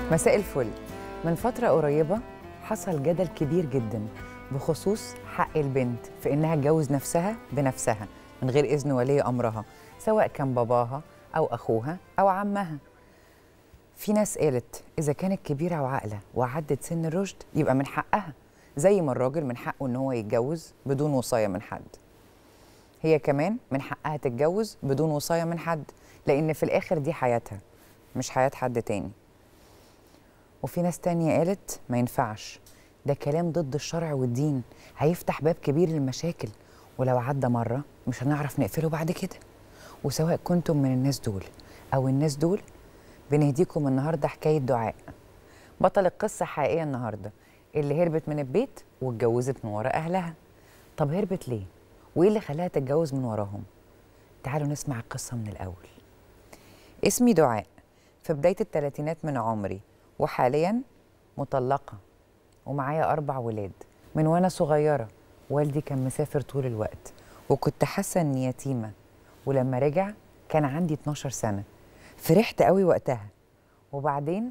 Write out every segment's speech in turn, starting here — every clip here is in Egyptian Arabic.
مساء الفل من فترة قريبة حصل جدل كبير جدا بخصوص حق البنت في إنها تجوز نفسها بنفسها من غير إذن ولي أمرها سواء كان باباها أو أخوها أو عمها في ناس قالت إذا كانت كبيرة وعاقلة وعدت سن الرشد يبقى من حقها زي ما الراجل من حقه إن هو يتجوز بدون وصاية من حد هي كمان من حقها تتجوز بدون وصاية من حد لأن في الآخر دي حياتها مش حياة حد تاني وفي ناس تانية قالت ما ينفعش ده كلام ضد الشرع والدين هيفتح باب كبير للمشاكل ولو عدى مرة مش هنعرف نقفله بعد كده وسواء كنتم من الناس دول أو الناس دول بنهديكم النهاردة حكاية دعاء بطل القصة حقيقية النهاردة اللي هربت من البيت واتجوزت من ورا أهلها طب هربت ليه؟ وإيه اللي خلاها تتجوز من وراهم؟ تعالوا نسمع القصة من الأول اسمي دعاء في بداية الثلاثينات من عمري وحاليا مطلقة ومعايا أربع ولاد من وأنا صغيرة والدي كان مسافر طول الوقت وكنت حاسة إني يتيمة ولما رجع كان عندي 12 سنة فرحت قوي وقتها وبعدين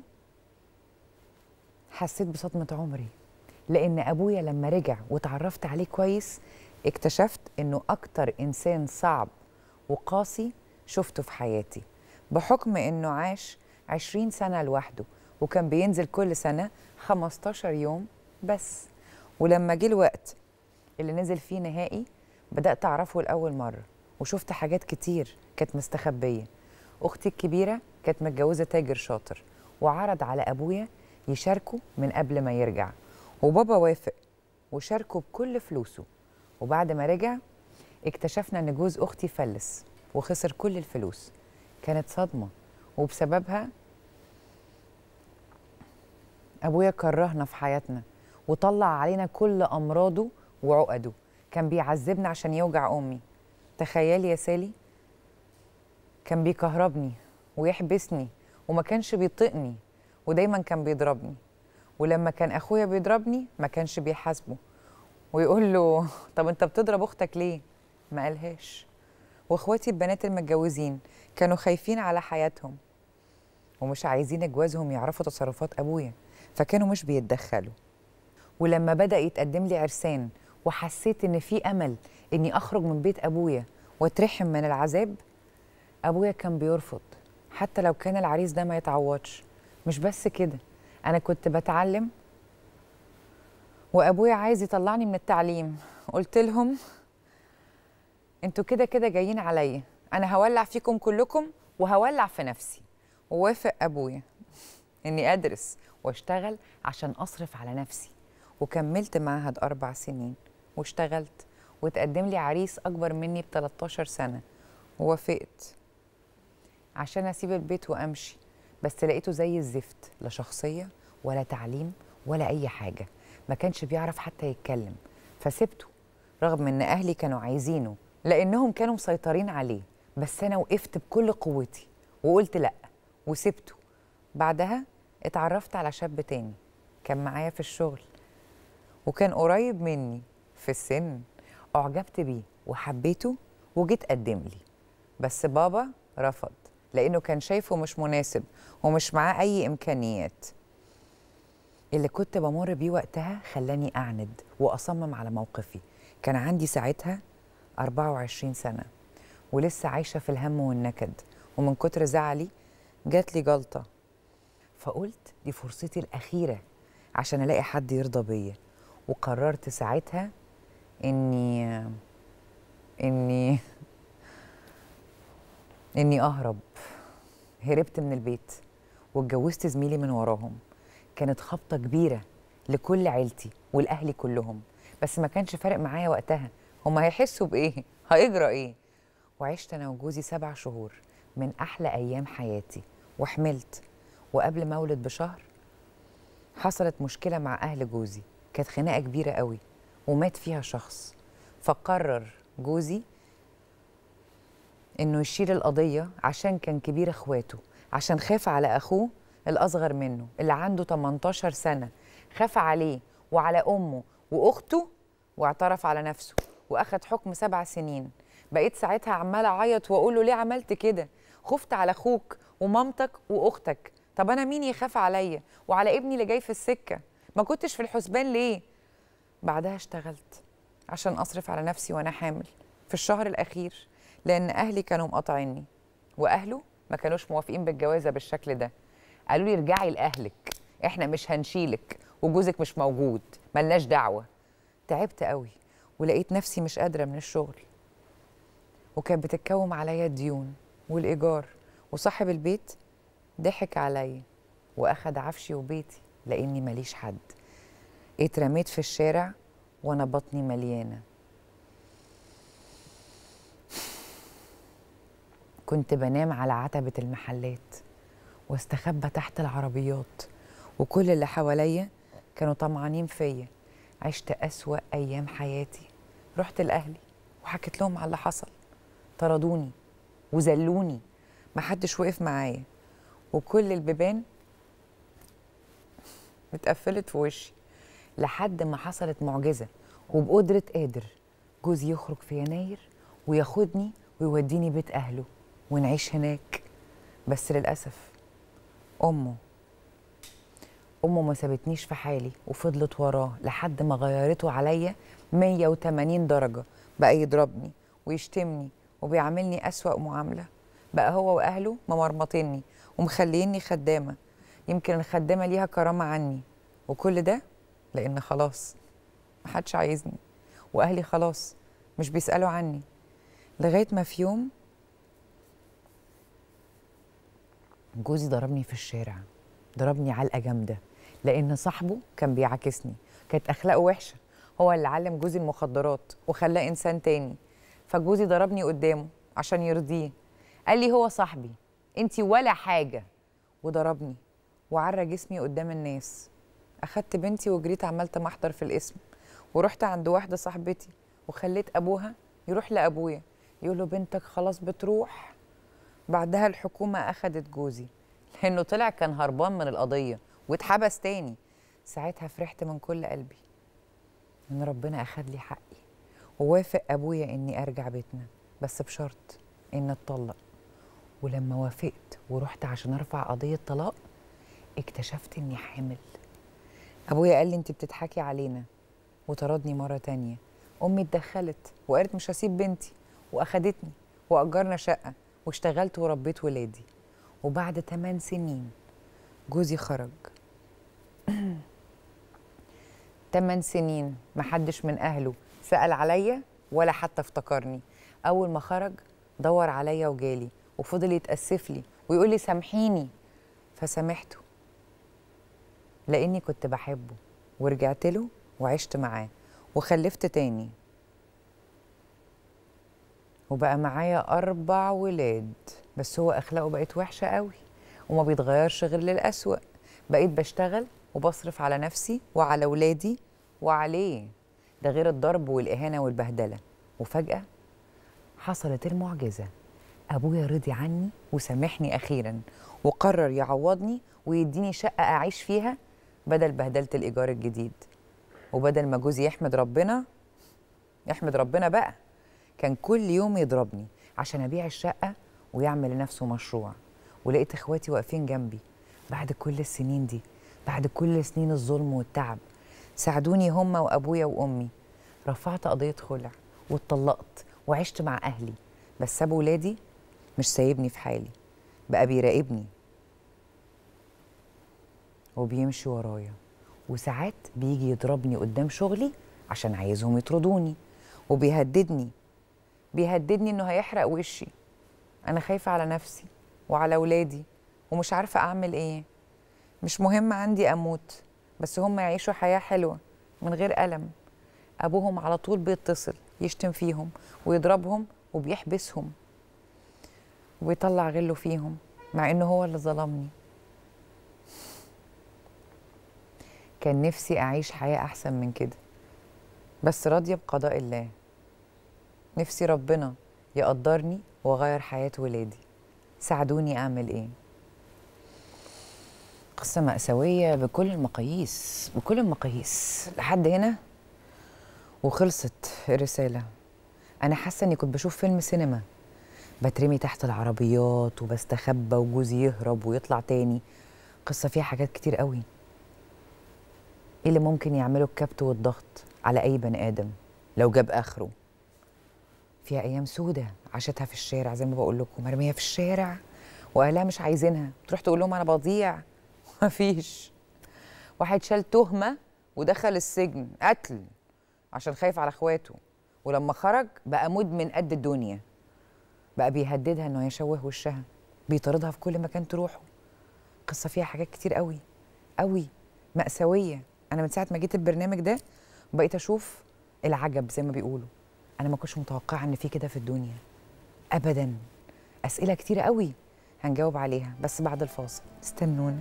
حسيت بصدمة عمري لأن أبويا لما رجع وتعرفت عليه كويس اكتشفت إنه أكتر إنسان صعب وقاسي شفته في حياتي بحكم إنه عاش 20 سنة لوحده وكان بينزل كل سنة 15 يوم بس ولما جه الوقت اللي نزل فيه نهائي بدأت أعرفه لأول مرة وشفت حاجات كتير كانت مستخبية أختي الكبيرة كانت متجوزة تاجر شاطر وعرض على أبويا يشاركه من قبل ما يرجع وبابا وافق وشاركه بكل فلوسه وبعد ما رجع اكتشفنا ان جوز اختي فلس وخسر كل الفلوس كانت صدمه وبسببها ابويا كرهنا في حياتنا وطلع علينا كل امراضه وعقده كان بيعذبنا عشان يوجع امي تخيلي يا سالي كان بيكهربني ويحبسني وما كانش بيطقني ودايما كان بيضربني ولما كان اخويا بيضربني ما كانش بيحاسبه ويقول له طب انت بتضرب اختك ليه ما قالهاش واخواتي البنات المتجوزين كانوا خايفين على حياتهم ومش عايزين جوازهم يعرفوا تصرفات ابويا فكانوا مش بيتدخلوا ولما بدا يتقدم لي عرسان وحسيت ان في امل اني اخرج من بيت ابويا واترحم من العذاب ابويا كان بيرفض حتى لو كان العريس ده ما يتعوضش مش بس كده انا كنت بتعلم وابويا عايز يطلعني من التعليم قلت لهم انتوا كده كده جايين عليا انا هولع فيكم كلكم وهولع في نفسي ووافق ابويا اني ادرس واشتغل عشان اصرف على نفسي وكملت معهد اربع سنين واشتغلت وتقدم لي عريس اكبر مني ب 13 سنه ووافقت عشان اسيب البيت وامشي بس لقيته زي الزفت لا شخصيه ولا تعليم ولا اي حاجه ما كانش بيعرف حتى يتكلم فسبته رغم ان اهلي كانوا عايزينه لانهم كانوا مسيطرين عليه بس انا وقفت بكل قوتي وقلت لا وسبته بعدها اتعرفت على شاب تاني كان معايا في الشغل وكان قريب مني في السن اعجبت بيه وحبيته وجيت قدم لي بس بابا رفض لانه كان شايفه مش مناسب ومش معاه اي امكانيات اللي كنت بمر بيه وقتها خلاني أعند وأصمم على موقفي كان عندي ساعتها 24 سنة ولسه عايشة في الهم والنكد ومن كتر زعلي جات لي جلطة فقلت دي فرصتي الأخيرة عشان ألاقي حد يرضى بيا وقررت ساعتها إني إني إني أهرب هربت من البيت واتجوزت زميلي من وراهم كانت خبطة كبيرة لكل عيلتي والأهلي كلهم بس ما كانش فارق معايا وقتها هما هيحسوا بإيه؟ هيجرى إيه؟ وعشت أنا وجوزي سبع شهور من أحلى أيام حياتي وحملت وقبل ما أولد بشهر حصلت مشكلة مع أهل جوزي كانت خناقة كبيرة قوي ومات فيها شخص فقرر جوزي إنه يشيل القضية عشان كان كبير إخواته عشان خاف على أخوه الأصغر منه اللي عنده 18 سنة خاف عليه وعلى أمه وأخته واعترف على نفسه وأخد حكم سبع سنين بقيت ساعتها عمالة أعيط وأقول له ليه عملت كده خفت على أخوك ومامتك وأختك طب انا مين يخاف عليا وعلى ابني اللي جاي في السكه ما كنتش في الحسبان ليه بعدها اشتغلت عشان اصرف على نفسي وانا حامل في الشهر الاخير لان اهلي كانوا مقاطعيني واهله ما كانوش موافقين بالجوازه بالشكل ده قالوا لي ارجعي لاهلك احنا مش هنشيلك وجوزك مش موجود ملناش دعوه تعبت قوي ولقيت نفسي مش قادره من الشغل وكانت بتتكوم عليا الديون والايجار وصاحب البيت ضحك عليا واخد عفشي وبيتي لاني ماليش حد اترميت في الشارع وانا بطني مليانه كنت بنام على عتبة المحلات واستخبى تحت العربيات وكل اللي حواليا كانوا طمعانين فيا عشت أسوأ أيام حياتي رحت لأهلي وحكيت لهم على اللي حصل طردوني وذلوني محدش وقف معايا وكل البيبان اتقفلت في وشي لحد ما حصلت معجزة وبقدرة قادر جوزي يخرج في يناير وياخدني ويوديني بيت أهله ونعيش هناك بس للأسف أمه أمه ما سابتنيش في حالي وفضلت وراه لحد ما غيرته عليا 180 درجة بقى يضربني ويشتمني وبيعاملني أسوأ معاملة بقى هو وأهله ممرمطيني ومخليني خدامة يمكن الخدامة ليها كرامة عني وكل ده لأن خلاص محدش عايزني وأهلي خلاص مش بيسألوا عني لغاية ما في يوم جوزي ضربني في الشارع ضربني علقة جامدة لأن صاحبه كان بيعاكسني كانت أخلاقه وحشة هو اللي علم جوزي المخدرات وخلاه إنسان تاني فجوزي ضربني قدامه عشان يرضيه قال لي هو صاحبي انتي ولا حاجة وضربني وعرى جسمي قدام الناس أخدت بنتي وجريت عملت محضر في الاسم ورحت عند واحدة صاحبتي وخليت أبوها يروح لأبويا يقول له بنتك خلاص بتروح بعدها الحكومة أخدت جوزي لأنه طلع كان هربان من القضية واتحبس تاني ساعتها فرحت من كل قلبي إن ربنا أخد لي حقي ووافق أبويا إني أرجع بيتنا بس بشرط إن أتطلق ولما وافقت ورحت عشان أرفع قضية طلاق اكتشفت إني حامل أبويا قال لي أنت بتضحكي علينا وطردني مرة تانية أمي اتدخلت وقالت مش هسيب بنتي وأخدتني وأجرنا شقة واشتغلت وربيت ولادي وبعد 8 سنين جوزي خرج 8 سنين محدش من أهله سأل عليا ولا حتى افتكرني أول ما خرج دور عليا وجالي وفضل يتأسف لي ويقول لي سامحيني فسامحته لأني كنت بحبه ورجعت له وعشت معاه وخلفت تاني وبقى معايا أربع ولاد بس هو أخلاقه بقت وحشة قوي وما بيتغيرش غير للأسوأ بقيت بشتغل وبصرف على نفسي وعلى ولادي وعليه ده غير الضرب والإهانة والبهدلة وفجأة حصلت المعجزة أبويا رضي عني وسامحني أخيرا وقرر يعوضني ويديني شقة أعيش فيها بدل بهدلة الإيجار الجديد وبدل ما جوزي يحمد ربنا يحمد ربنا بقى كان كل يوم يضربني عشان أبيع الشقة ويعمل لنفسه مشروع ولقيت إخواتي واقفين جنبي بعد كل السنين دي بعد كل سنين الظلم والتعب ساعدوني هما وأبويا وأمي رفعت قضية خلع واتطلقت وعشت مع أهلي بس أبو ولادي مش سايبني في حالي بقى بيراقبني وبيمشي ورايا وساعات بيجي يضربني قدام شغلي عشان عايزهم يطردوني وبيهددني بيهددني انه هيحرق وشي انا خايفه على نفسي وعلى ولادي ومش عارفه اعمل ايه مش مهم عندي اموت بس هم يعيشوا حياه حلوه من غير الم ابوهم على طول بيتصل يشتم فيهم ويضربهم وبيحبسهم ويطلع غله فيهم مع انه هو اللي ظلمني كان نفسي اعيش حياه احسن من كده بس راضيه بقضاء الله نفسي ربنا يقدرني واغير حياه ولادي ساعدوني اعمل ايه قصه ماساويه بكل المقاييس بكل المقاييس لحد هنا وخلصت الرساله انا حاسه اني كنت بشوف فيلم سينما بترمي تحت العربيات وبستخبى وجوزي يهرب ويطلع تاني قصه فيها حاجات كتير قوي ايه اللي ممكن يعمله الكبت والضغط على اي بني ادم لو جاب اخره فيها ايام سودة عاشتها في الشارع زي ما بقول لكم مرميه في الشارع واهلها مش عايزينها تروح تقول لهم انا بضيع مفيش واحد شال تهمه ودخل السجن قتل عشان خايف على اخواته ولما خرج بقى مدمن قد الدنيا بقى بيهددها انه هيشوه وشها بيطاردها في كل مكان تروحه قصه فيها حاجات كتير قوي قوي مأساويه انا من ساعه ما جيت البرنامج ده بقيت اشوف العجب زي ما بيقولوا انا ما كنتش متوقعه ان في كده في الدنيا ابدا اسئله كتير قوي هنجاوب عليها بس بعد الفاصل استنونا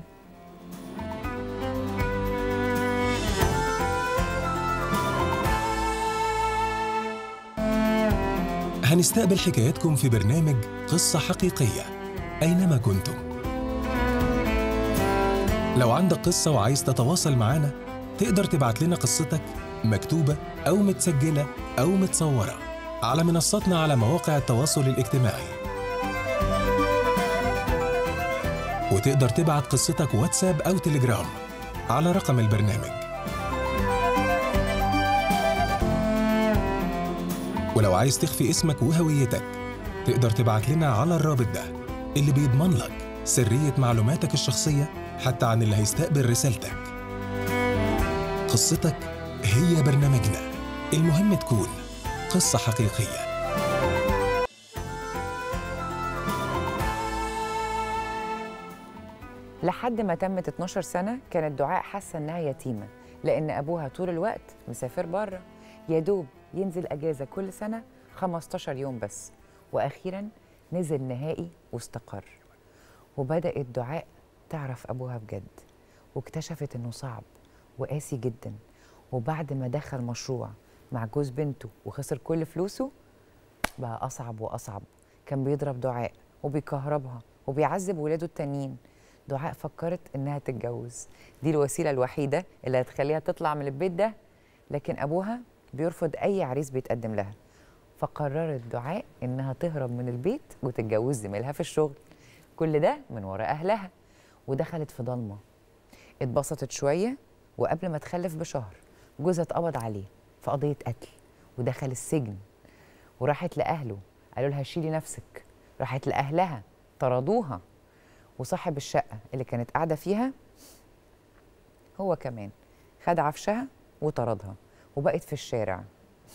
هنستقبل حكاياتكم في برنامج قصة حقيقية أينما كنتم لو عندك قصة وعايز تتواصل معنا تقدر تبعت لنا قصتك مكتوبة أو متسجلة أو متصورة على منصاتنا على مواقع التواصل الاجتماعي وتقدر تبعت قصتك واتساب أو تليجرام على رقم البرنامج ولو عايز تخفي اسمك وهويتك تقدر تبعت لنا على الرابط ده اللي بيضمن لك سرية معلوماتك الشخصية حتى عن اللي هيستقبل رسالتك قصتك هي برنامجنا المهم تكون قصة حقيقية لحد ما تمت 12 سنة كانت دعاء حاسة إنها يتيمة لأن أبوها طول الوقت مسافر بره يا دوب ينزل أجازة كل سنة 15 يوم بس وأخيرا نزل نهائي واستقر وبدأت دعاء تعرف أبوها بجد واكتشفت إنه صعب وقاسي جدا وبعد ما دخل مشروع مع جوز بنته وخسر كل فلوسه بقى أصعب وأصعب كان بيضرب دعاء وبيكهربها وبيعذب ولاده التانيين دعاء فكرت إنها تتجوز دي الوسيلة الوحيدة اللي هتخليها تطلع من البيت ده لكن أبوها بيرفض أي عريس بيتقدم لها فقررت دعاء إنها تهرب من البيت وتتجوز زميلها في الشغل كل ده من ورا أهلها ودخلت في ضلمة اتبسطت شوية وقبل ما تخلف بشهر جوزها اتقبض عليه في قضية قتل ودخل السجن وراحت لأهله قالوا لها شيلي نفسك راحت لأهلها طردوها وصاحب الشقة اللي كانت قاعدة فيها هو كمان خد عفشها وطردها وبقت في الشارع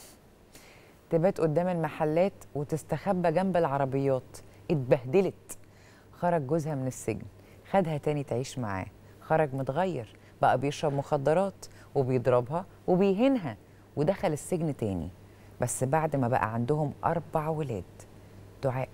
تبات قدام المحلات وتستخبى جنب العربيات اتبهدلت خرج جوزها من السجن خدها تاني تعيش معاه خرج متغير بقى بيشرب مخدرات وبيضربها وبيهينها ودخل السجن تاني بس بعد ما بقى عندهم أربع ولاد دعاء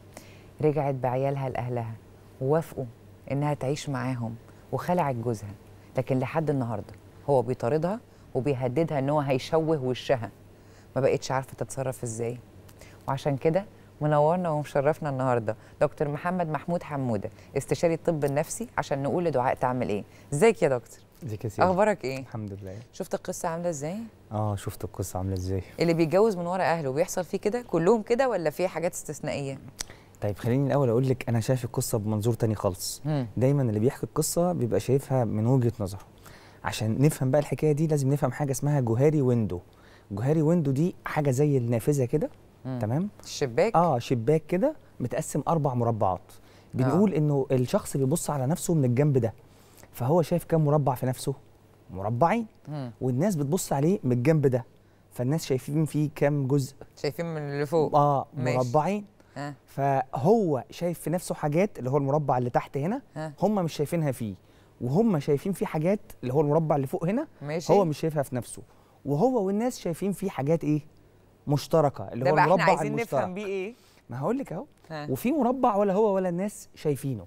رجعت بعيالها لأهلها ووافقوا إنها تعيش معاهم وخلعت جوزها لكن لحد النهاردة هو بيطاردها وبيهددها إن هو هيشوه وشها ما بقتش عارفة تتصرف إزاي وعشان كده منورنا ومشرفنا النهارده دكتور محمد محمود حموده استشاري الطب النفسي عشان نقول لدعاء تعمل ايه ازيك يا دكتور ازيك يا سيدي اخبارك ايه الحمد لله شفت القصه عامله ازاي اه شفت القصه عامله ازاي اللي بيتجوز من ورا اهله بيحصل فيه كده كلهم كده ولا في حاجات استثنائيه طيب خليني الاول اقول لك انا شايف القصه بمنظور تاني خالص مم. دايما اللي بيحكي القصه بيبقى شايفها من وجهه نظره عشان نفهم بقى الحكايه دي لازم نفهم حاجه اسمها جوهري ويندو جوهري ويندو دي حاجه زي النافذه كده مم. تمام الشباك اه شباك كده متقسم اربع مربعات بنقول انه الشخص بيبص على نفسه من الجنب ده فهو شايف كام مربع في نفسه مربعين مم. والناس بتبص عليه من الجنب ده فالناس شايفين فيه كام جزء شايفين من اللي فوق اه ماشي. مربعين ها فهو شايف في نفسه حاجات اللي هو المربع اللي تحت هنا ها هم مش شايفينها فيه وهم شايفين فيه حاجات اللي هو المربع اللي فوق هنا ماشي هو مش شايفها في نفسه وهو والناس شايفين فيه حاجات ايه مشتركه اللي ده هو بقى احنا المربع عايزين المشترك نفهم بيه ايه ما هقول لك اهو ها وفي مربع ولا هو ولا الناس شايفينه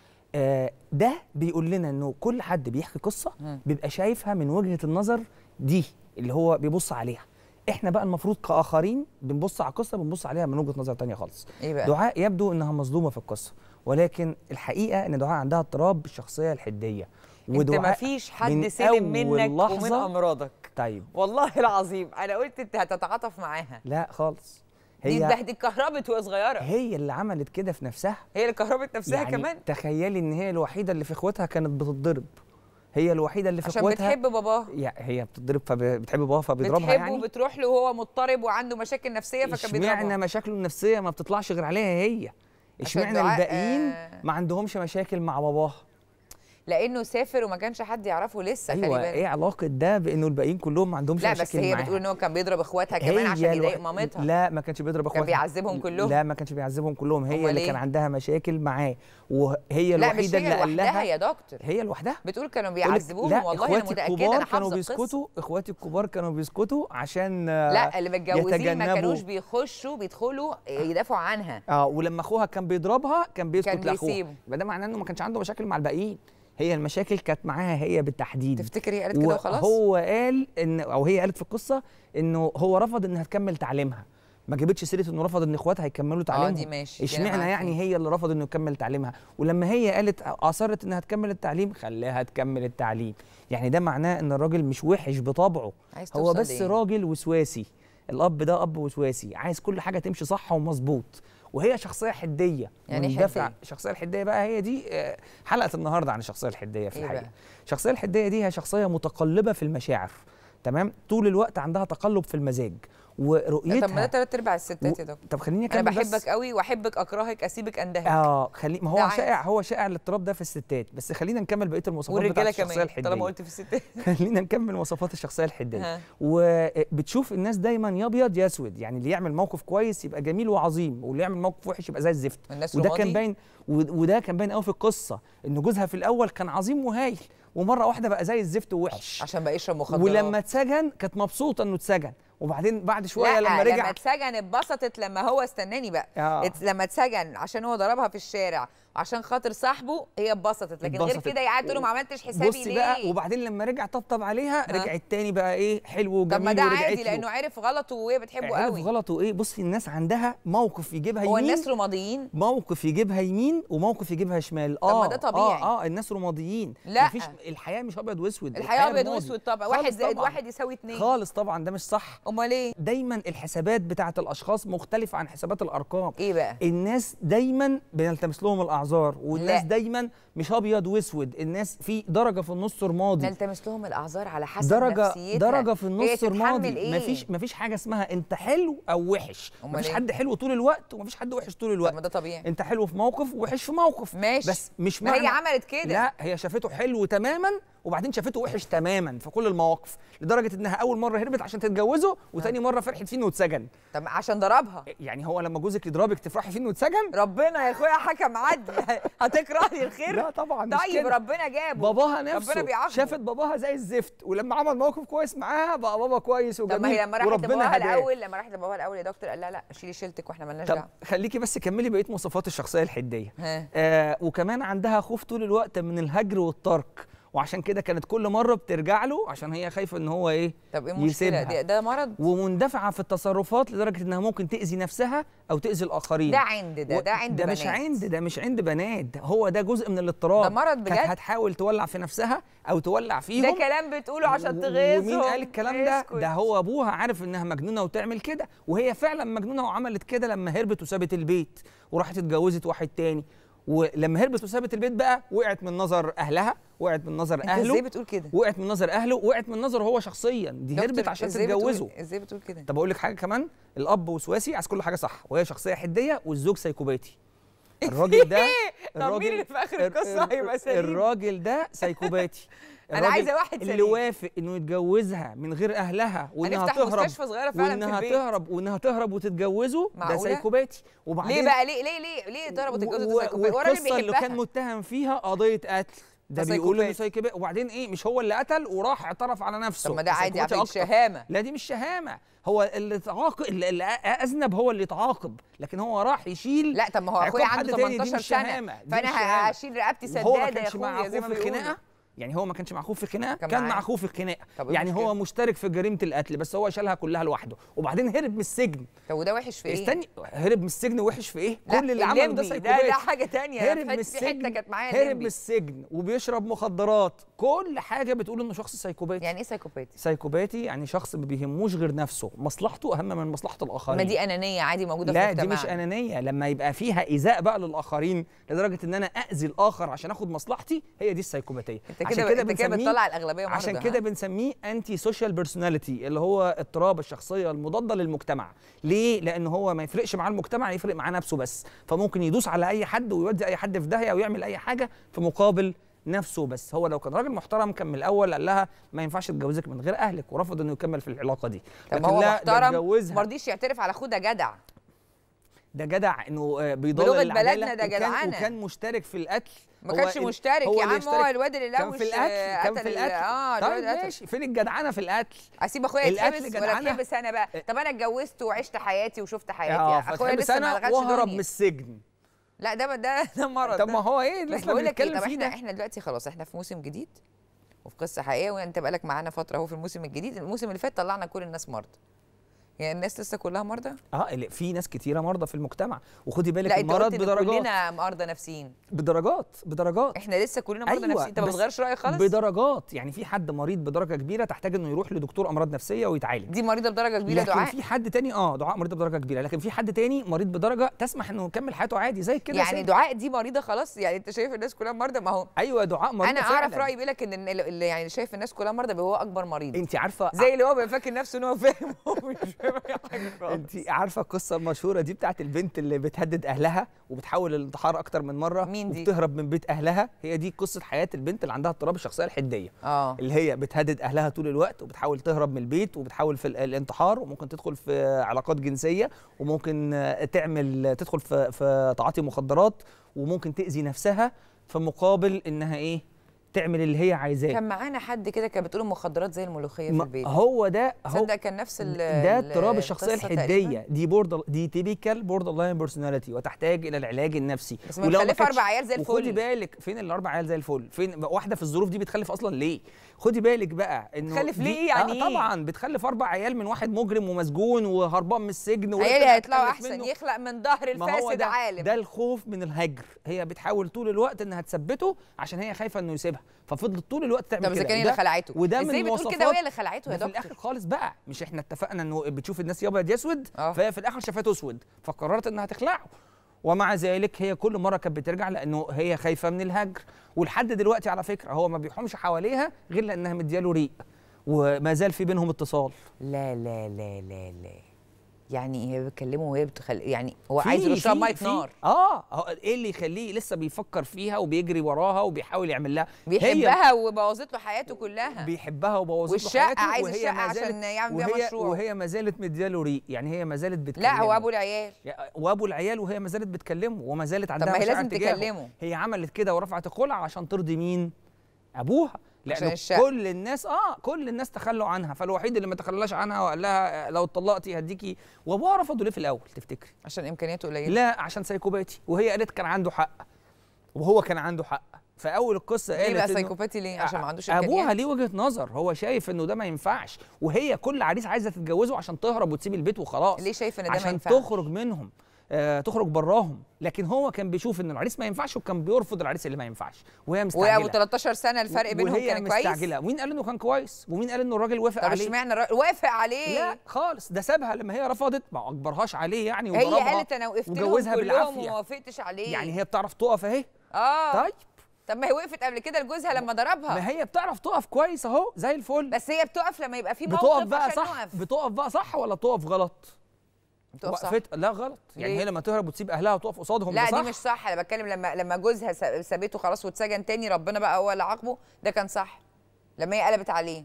آه ده بيقول لنا انه كل حد بيحكي قصه مم. بيبقى شايفها من وجهه النظر دي اللي هو بيبص عليها احنا بقى المفروض كاخرين بنبص على القصه بنبص عليها من وجهه نظر تانية خالص ايه بقى دعاء يبدو انها مظلومه في القصه ولكن الحقيقه ان دعاء عندها اضطراب الشخصيه الحديه انت ما فيش حد من سلم أول منك ومن لحظة امراضك طيب والله العظيم انا قلت انت هتتعاطف معاها لا خالص دي ده هي دي اتكهربت وهي صغيره هي اللي عملت كده في نفسها هي اللي كهربت نفسها يعني كمان تخيلي ان هي الوحيده اللي في اخواتها كانت بتتضرب هي الوحيده اللي في عشان اخواتها بتحب باباها يا هي بتضرب فبتحب باباها فبيضربها بتحبه يعني وبتروح له وهو مضطرب وعنده مشاكل نفسيه فكان اشمعنى بيضربها مشاكله النفسيه ما بتطلعش غير عليها هي عشان اشمعنى دعاء- الباقيين آه. ما عندهمش مشاكل مع باباها لانه سافر وما كانش حد يعرفه لسه خلي ايوه بالك ايه علاقه ده بانه الباقيين كلهم ما عندهمش لا مشاكل بس هي معاها؟ بتقول ان هو كان بيضرب اخواتها كمان عشان هي يضايق الوح- مامتها لا ما كانش بيضرب اخواتها بيعذبهم كلهم؟ لا ما كانش بيعذبهم كلهم هي أمال اللي كان إيه؟ عندها مشاكل معاه وهي لا مش الوحيده هي اللي قال لوحدها لها يا دكتور هي لوحدها بتقول كانوا يقولك بيعذبوهم لا والله انا اخواتي متاكده الكبار انا كانوا حافظه القصه بيسكتوا اخواتي الكبار كانوا بيسكتوا عشان آه، لا اللي متجوزين ما يتجنبوا. كانوش بيخشوا بيدخلوا يدافعوا عنها اه ولما اخوها كان بيضربها كان بيسكت كان لاخوها بيسيبه. يبقى ده معناه انه ما كانش عنده مشاكل مع الباقيين هي المشاكل كانت معاها هي بالتحديد تفتكري هي قالت كده وخلاص هو قال ان او هي قالت في القصه انه هو رفض انها تكمل تعليمها ما جابتش سيره انه رفض ان اخواتها يكملوا تعليمهم دي ماشي، دي أنا اشمعنى معاك يعني فيها. هي اللي رفض انه يكمل تعليمها ولما هي قالت اصرت انها تكمل التعليم خليها تكمل التعليم يعني ده معناه ان الراجل مش وحش بطبعه عايز هو توصل بس لإيه؟ راجل وسواسي الاب ده اب وسواسي عايز كل حاجه تمشي صح ومظبوط وهي شخصيه حديه يعني إيه مندفعة. حدية؟ الشخصيه الحديه بقى هي دي آه، حلقه النهارده عن الشخصيه الحديه في إيه الحقيقه بقى؟ الشخصيه الحديه دي هي شخصيه متقلبه في المشاعر تمام طول الوقت عندها تقلب في المزاج ورؤيتها طب ما ده تلات ارباع الستات يا دكتور طب خليني انا اكمل بس. بحبك قوي واحبك اكرهك اسيبك اندهك اه خلي ما ده هو عادي. شائع هو شائع الاضطراب ده في الستات بس خلينا نكمل بقيه المواصفات والرجاله بتاعت الشخصيه كمان الحديه طالما قلت في الستات خلينا نكمل مواصفات الشخصيه الحديه ها. وبتشوف الناس دايما يا ابيض يا اسود يعني اللي يعمل موقف كويس يبقى جميل وعظيم واللي يعمل موقف وحش يبقى زي الزفت والناس وده رمادي؟ كان باين ود- وده كان باين قوي في القصه ان جوزها في الاول كان عظيم وهايل ومره واحده بقى زي الزفت ووحش عشان بقى يشرب مخدرات ولما اتسجن كانت مبسوطه انه اتسجن وبعدين بعد شويه لا لما رجع لما اتسجن اتبسطت لما هو استناني بقى آه. ات- لما اتسجن عشان هو ضربها في الشارع عشان خاطر صاحبه هي اتبسطت لكن غير اتبسطت. كده قاعد تقول له ما عملتش حسابي بصي ليه بقى وبعدين لما رجع طبطب عليها ها. رجعت تاني بقى ايه حلو وجميل طب ما ده ورجعت عادي له. لانه عرف غلطه وهي بتحبه عرف قوي غلطه ايه بصي الناس عندها موقف يجيبها هو يمين الناس رماديين موقف يجيبها يمين وموقف يجيبها شمال طب ما اه ده طبيعي. اه اه الناس رماديين لا. مفيش الحياه مش ابيض واسود الحياه ابيض رمادي. واسود طبعا خالص واحد زائد طبعاً. واحد يساوي اتنين خالص طبعا ده مش صح امال ايه دايما الحسابات بتاعه الاشخاص مختلفه عن حسابات الارقام ايه بقى الناس دايما بنلتمس لهم الاعذار والناس لا. دايما مش ابيض واسود الناس في درجه في النص رمادي نلتمس لهم الاعذار على حسب درجه نفسيتها درجه في هي النص تتحمل رمادي ايه مفيش مفيش حاجه اسمها انت حلو او وحش أمال مفيش إيه؟ حد حلو طول الوقت ومفيش حد وحش طول طب الوقت ما ده طبيعي انت حلو في موقف ووحش في موقف ماشي. بس مش ما هي معنى عملت كده لا هي شافته حلو تماما وبعدين شافته وحش تماما في كل المواقف لدرجه انها اول مره هربت عشان تتجوزه وتاني مره فرحت فيه انه اتسجن طب عشان ضربها يعني هو لما جوزك يضربك تفرحي فيه انه اتسجن ربنا يا اخويا حكم عدل هتكرهني الخير لا طبعا مش طيب كده. ربنا جابه باباها ربنا نفسه بيعاقبه. شافت باباها زي الزفت ولما عمل موقف كويس معاها بقى بابا كويس وجميل طب ما هي لما راحت وربنا لباباها هداه. الاول لما راحت لباباها الاول يا دكتور قال لها لا شيلي شيلتك واحنا مالناش طب دعوه خليكي بس كملي بقيه مواصفات الشخصيه الحديه ها. آه وكمان عندها خوف طول الوقت من الهجر والترك وعشان كده كانت كل مره بترجع له عشان هي خايفه ان هو ايه طب ايه المشكله يسيبها. ده, ده مرض ومندفعه في التصرفات لدرجه انها ممكن تاذي نفسها او تاذي الاخرين ده عند ده و- ده عند ده بنات مش عند ده مش عند بنات هو ده جزء من الاضطراب ده مرض كانت بجد؟ هتحاول تولع في نفسها او تولع فيهم ده كلام بتقوله عشان و- تغيظهم ومين قال الكلام ده اسكت. ده هو ابوها عارف انها مجنونه وتعمل كده وهي فعلا مجنونه وعملت كده لما هربت وسابت البيت وراحت اتجوزت واحد تاني ولما هربت وسابت البيت بقى وقعت من نظر اهلها وقعت من نظر انت اهله ازاي بتقول كده وقعت من نظر اهله وقعت من نظره هو شخصيا دي هربت دكتور، عشان إزاي بتقول- تتجوزه ازاي بتقول كده طب اقول لك حاجه كمان الاب وسواسي عايز كل حاجه صح وهي شخصيه حديه والزوج سيكوباتي الراجل ده طب مين اللي في آخر القصة الر- هيبقى سليم؟ الراجل ده سيكوباتي أنا الراجل عايزة واحد اللي سليم. وافق انه يتجوزها من غير اهلها وانها هنفتح تهرب مستشفى صغيرة فعلا في وانها البيت. تهرب وانها تهرب وتتجوزه ده معقولة؟ سيكوباتي وبعدين ليه بقى ليه ليه ليه ليه ضربوا و- الجوزة و- السايكوباتي ورا اللي والقصه اللي كان بيحبها متهم فيها قضيه قتل ده ده بيقول انه سايكوباتي. سايكوباتي وبعدين ايه مش هو اللي قتل وراح اعترف على نفسه طب ما ده عادي على سايكوباتي فكرة أكتر. شهامة لا دي مش شهامه هو اللي تعاقب اللي اللي اذنب هو اللي يتعاقب لكن هو راح يشيل لا طب ما هو عقاب اخويا حد عنده تاني، دي 18 مش سنة شهامة، دي فانا مش شهامة. هشيل رقبتي وهو ما سدادة يا كانش مع اخويا زي اخوه ما في بيقولوا الخناقه يعني هو ما كانش مع اخوه في خناقه كان كان معاه. مع اخوه في خناقه طب إيه يعني المشكلة؟ هو مشترك في جريمه القتل بس هو شالها كلها لوحده وبعدين هرب من السجن طب وده وحش في ايه؟ استني هرب من السجن وحش في ايه لا، كل اللي عمله ده الليمبي ده سايكوباتي ده حاجه تانية هرب في من حتة- في حته السجن كانت معايا هرب من الليمبي السجن وبيشرب مخدرات كل حاجه بتقول انه شخص سايكوباتي يعني ايه سايكوباتي؟ سايكوباتي يعني شخص ما بيهموش غير نفسه مصلحته اهم من مصلحه الاخرين ما دي انانيه عادي موجوده لا في دي المجتمع مش انانيه لما يبقى فيها ايذاء بقى للاخرين لدرجه ان انا اذي الاخر عشان اخد مصلحتي هي دي السايكوباتيه انت عشان كده انت كده بنسميه- بتطلع الاغلبيه مرضى عشان ها؟ كده بنسميه انتي سوشيال بيرسوناليتي اللي هو اضطراب الشخصيه المضاده للمجتمع ليه لان هو ما يفرقش مع المجتمع يفرق مع نفسه بس فممكن يدوس على اي حد ويودي اي حد في داهيه ويعمل اي حاجه في مقابل نفسه بس هو لو كان راجل محترم كان من الاول قال لها ما ينفعش تتجوزك من غير اهلك ورفض انه يكمل في العلاقه دي طب ما هو لا، ده محترم اتجوزها. ما رضيش يعترف على اخوه ده جدع ده جدع انه آه، بيضل بلغة العدالة بلدنا ده وكان- جدعانة. وكان مشترك في القتل ما هو كانش ال- مشترك هو يا اللي عم هو اشترك. الواد اللي كان لوش في القتل آه، كان قتل في ال- القتل اه الواد طيب قتل. ماشي فين الجدعنه في القتل اسيب اخويا القتل يتحبس ولا جدعنة. اتحبس انا بقى طب انا اتجوزت وعشت حياتي وشفت حياتي اه اخويا فتحبس لسه ما انا لغاش واهرب دنيا. من السجن لا ده ده ده مرض طب ده. ما هو ايه اللي بس احنا بقول لك ايه بنتكلم طب فيه احنا ده احنا دلوقتي خلاص احنا في موسم جديد وفي قصه حقيقيه وانت بقالك معانا فتره اهو في الموسم الجديد الموسم اللي فات طلعنا كل الناس مرضى يعني الناس لسه كلها مرضى اه اللي- في ناس كتيره مرضى في المجتمع وخدي بالك لا انت المرض قلت ان بدرجات كلنا مرضى نفسيين بدرجات بدرجات احنا لسه كلنا مرضى نفسيين انت ما بس بتغيرش رايك خالص بدرجات يعني في حد مريض بدرجه كبيره تحتاج انه يروح لدكتور امراض نفسيه ويتعالج دي مريضه بدرجه كبيره لكن دعاء في حد تاني اه دعاء مريضه بدرجه كبيره لكن في حد تاني مريض بدرجه تسمح انه يكمل حياته عادي زي كده يعني سيد. دعاء دي مريضه خلاص يعني انت شايف الناس كلها مرضى ما هو ايوه دعاء مريضه انا اعرف فعلاً. رايي بيقول لك ان ال- اللي يعني شايف الناس كلها مرضى بيبقى هو اكبر مريض انت عارفه زي اللي هو بيبقى فاكر نفسه ان هو فاهم هو مش فاهم اي حاجه خالص انت عارفه القصه المشهوره دي بتاعت البنت اللي بتهدد اهلها وبتحاول الانتحار اكتر من مره مين دي؟ وبتهرب من بيت اهلها هي دي قصه حياه البنت اللي عندها اضطراب الشخصيه الحديه اه اللي هي بتهدد اهلها طول الوقت وبتحاول تهرب من البيت وبتحاول في ال- الانتحار وممكن تدخل في علاقات جنسيه وممكن آه، تعمل تدخل في في تعاطي مخدرات وممكن تاذي نفسها في مقابل انها ايه تعمل اللي هي عايزاه كان معانا حد كده كانت بتقول المخدرات زي الملوخيه في ما- البيت هو ده هو تصدق كان نفس ال ده ال- اضطراب الشخصيه القصة الحديه تقريباً؟ دي بوردر دي تيبيكال بوردر لاين بيرسوناليتي وتحتاج الى العلاج النفسي بس ما ولو مخلفة كانتش- أربع عيال زي الفل. وخدي بالك فين الاربع عيال زي الفل فين واحده في الظروف دي بتخلف اصلا ليه خدي بالك بقى انه بتخلف دي- ليه يعني آه إيه؟ طبعا بتخلف اربع عيال من واحد مجرم ومسجون وهربان من السجن ولسه عيالي هيطلعوا هتخلف احسن منه. يخلق من ظهر ما هو الفاسد ده عالم ده الخوف من الهجر هي بتحاول طول الوقت انها تثبته عشان هي خايفه انه يسيبها ففضلت طول الوقت تعمل طب كده اذا كان هي وده- اللي خلعته وده ازاي من بتقول كده وهي مواصفات اللي خلعته يا ده في دكتور الاخر خالص بقى مش احنا اتفقنا انه بتشوف الناس يا ابيض يا اسود آه. فهي في الاخر شافته اسود فقررت انها تخلعه ومع ذلك هي كل مره كانت بترجع لانه هي خايفه من الهجر ولحد دلوقتي على فكره هو ما بيحومش حواليها غير لانها مدياله ريق وما زال في بينهم اتصال لا لا لا لا لا يعني هي بتكلمه وهي بتخل يعني هو في- عايز يرشها في- ميه في- نار اه هو ايه اللي يخليه لسه بيفكر فيها وبيجري وراها وبيحاول يعمل لها هي بيحبها وبوظت له حياته كلها بيحبها وبوظت له والشقة حياته عايز وهي الشقة ما عشان زالت- يعمل بيها وهي مشروع. وهي ما زالت مدياله ريق يعني هي ما زالت بتكلمه لا هو ابو العيال يا- وابو العيال وهي ما زالت بتكلمه وما زالت عندها ما هي مشاعر لازم تجاهه. تكلمه. هي عملت كده ورفعت الخلع عشان ترضي مين ابوها عشان لان الشقة. كل الناس اه كل الناس تخلوا عنها فالوحيد اللي ما تخلاش عنها وقال لها لو اتطلقتي هديكي وابوها رفضه ليه في الاول تفتكري عشان امكانياته قليله لا عشان سايكوباتي وهي قالت كان عنده حق وهو كان عنده حق فاول القصه ليه قالت بقى إنه سايكوباتي ليه عشان ما عندوش ابوها امكانيات ليه وجهه نظر هو شايف انه ده ما ينفعش وهي كل عريس عايزه تتجوزه عشان تهرب وتسيب البيت وخلاص ليه شايف ان ده ما عشان ينفعش تخرج منهم آه تخرج براهم لكن هو كان بيشوف ان العريس ما ينفعش وكان بيرفض العريس اللي ما ينفعش وهي مستعجله وابو 13 سنه الفرق بينهم وهي كان كويس مستعجله ومين قال انه كان كويس ومين قال انه الراجل وافق طب عليه اشمعنى الراجل وافق عليه لا خالص ده سابها لما هي رفضت ما اجبرهاش عليه يعني هي وضربها قالت انا وقفت لهم وجوزها كلهم بالعافية. وما وافقتش عليه يعني هي بتعرف تقف اهي اه طيب طب ما هي وقفت قبل كده لجوزها لما ضربها ما هي بتعرف تقف كويس اهو زي الفل بس هي بتقف لما يبقى في موقف بتقف بقى عشان صح نقف بتقف بقى صح ولا بتقف غلط بتقف صح وقفت لا غلط يعني ليه؟ هي لما تهرب وتسيب اهلها وتقف قصادهم لا ده صح دي مش صح انا بتكلم لما لما جوزها س- سابته خلاص واتسجن تاني ربنا بقى هو اللي عاقبه ده كان صح لما هي قلبت عليه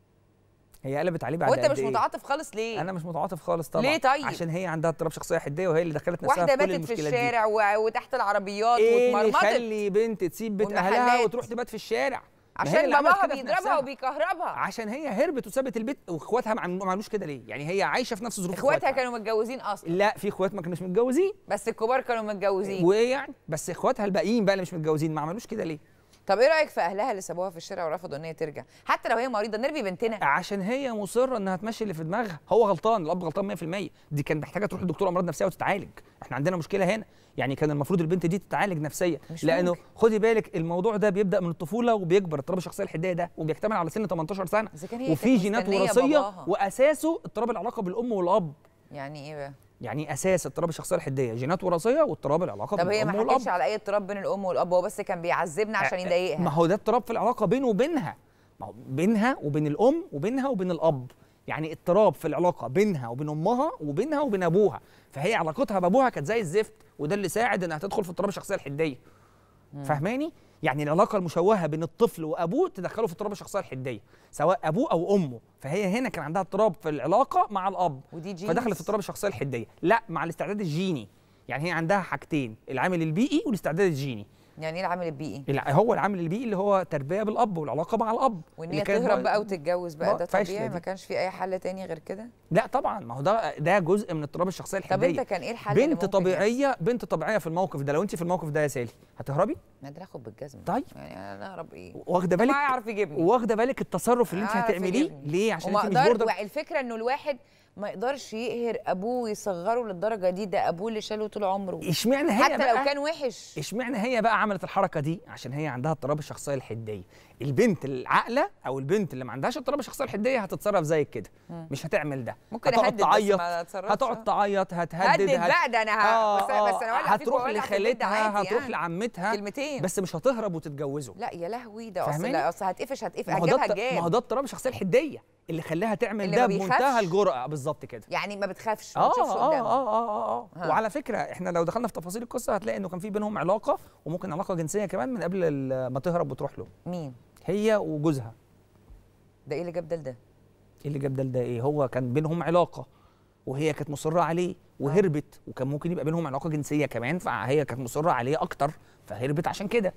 هي قلبت عليه بعد وانت قد مش إيه؟ متعاطف خالص ليه انا مش متعاطف خالص طبعا ليه طيب؟ عشان هي عندها اضطراب شخصيه حديه وهي اللي دخلت نفسها واحده في كل باتت في المشكلات دي الشارع و... وتحت العربيات ايه اللي واتمرمطت يخلي بنت تسيب بيت اهلها والمحلات. وتروح تبات في الشارع ما هي عشان اللي عملت باباها كده في بيضربها نفسها. وبيكهربها عشان هي هربت وسابت البيت واخواتها ما عم- ما عملوش كده ليه يعني هي عايشه في نفس ظروف اخواتها كانوا متجوزين اصلا لا في اخوات ما كانوش متجوزين بس الكبار كانوا متجوزين وايه يعني بس اخواتها الباقيين بقى اللي مش متجوزين ما عملوش كده ليه طب ايه رايك في اهلها اللي سابوها في الشارع ورفضوا ان هي ترجع حتى لو هي مريضه نربي بنتنا عشان هي مصره انها تمشي اللي في دماغها هو غلطان الاب غلطان 100% دي كانت محتاجه تروح لدكتور امراض نفسيه وتتعالج احنا عندنا مشكله هنا يعني كان المفروض البنت دي تتعالج نفسيا مش لانه ممكن. خدي بالك الموضوع ده بيبدا من الطفوله وبيكبر اضطراب الشخصيه الحديه ده وبيكتمل على سن 18 سنه إذا كان هي وفي كانت جينات مستنية وراثيه باباها. واساسه اضطراب العلاقه بالام والاب يعني ايه بقى يعني اساس اضطراب الشخصيه الحديه جينات وراثيه واضطراب العلاقه طب هي بالام ما والاب حكتش على اي اضطراب بين الام والاب هو بس كان بيعذبنا عشان ما يضايقها هو ده اضطراب في العلاقه بينه وبينها ما هو بينها وبين الام وبينها وبين الاب يعني اضطراب في العلاقه بينها وبين امها وبينها وبين ابوها فهي علاقتها بابوها كانت زي الزفت وده اللي ساعد انها تدخل في اضطراب الشخصيه الحديه فاهماني يعني العلاقه المشوهه بين الطفل وابوه تدخله في اضطراب الشخصيه الحديه سواء ابوه او امه فهي هنا كان عندها اضطراب في العلاقه مع الاب ودي جينز فدخلت في اضطراب الشخصيه الحديه لا مع الاستعداد الجيني يعني هي عندها حاجتين العامل البيئي والاستعداد الجيني يعني ايه العامل البيئي الع- هو العامل البيئي اللي هو تربيه بالاب والعلاقه مع الاب وان اللي هي كانت تهرب بقى- بقى وتتجوز بقى بقى ده فاشلة طبيعي دي. ما كانش في اي حل تاني غير كده لا طبعا ما هو ده ده جزء من اضطراب الشخصيه طب الحديه انت كان ايه الحل اللي بنت ممكن طبيعيه بنت طبيعيه في الموقف ده لو انت في الموقف ده يا سالي هتهربي ما ده اخد بالجزمه طيب. يعني انا اهرب ايه واخده ما بالك يعرف يجيبني واخده بالك التصرف اللي انت يعرف هتعمليه يجيبني. ليه عشان وما انت مش اقدر بوردر والفكره انه الواحد ما يقدرش يقهر ابوه ويصغره للدرجه دي ده ابوه اللي شاله طول عمره اشمعنى هي حتى بقى لو كان وحش اشمعنى هي بقى عملت الحركه دي عشان هي عندها اضطراب الشخصيه الحديه البنت العاقله او البنت اللي ما عندهاش اضطراب الشخصيه الحديه هتتصرف زيك كده مش هتعمل ده ممكن هتقعد أهدد بس تعيط ما أتصرفش. هتقعد تعيط هتهدد هدد هت- بقى ده انا ه... بس, بس انا ولع فيك هتروح وأولع في البيت ده لخالتها عادي هتروح يعني. لعمتها كلمتين بس مش هتهرب وتتجوزه لا يا لهوي ده اصل فاهماني؟ لا اصل هتقفش هتقفش ما هو ده هتجيبها الت- ما هو جاب ده اضطراب الشخصيه الحديه اللي خلاها تعمل اللي ده ما بمنتهى بيخافش. الجرأه بالظبط كده يعني ما بتخافش ما اه بتشوفش اه قدامها اه اه اه ها. وعلى فكره احنا لو دخلنا في تفاصيل القصه هتلاقي انه كان في بينهم علاقه وممكن علاقه جنسيه كمان من قبل ال- ما تهرب وتروح له مين هي وجوزها ده ايه اللي جاب ده لده ايه اللي جاب ده لده ايه هو كان بينهم علاقه وهي كانت مصره عليه وهربت وكان ممكن يبقى بينهم علاقه جنسيه كمان فهي كانت مصره عليه اكتر فهربت عشان كده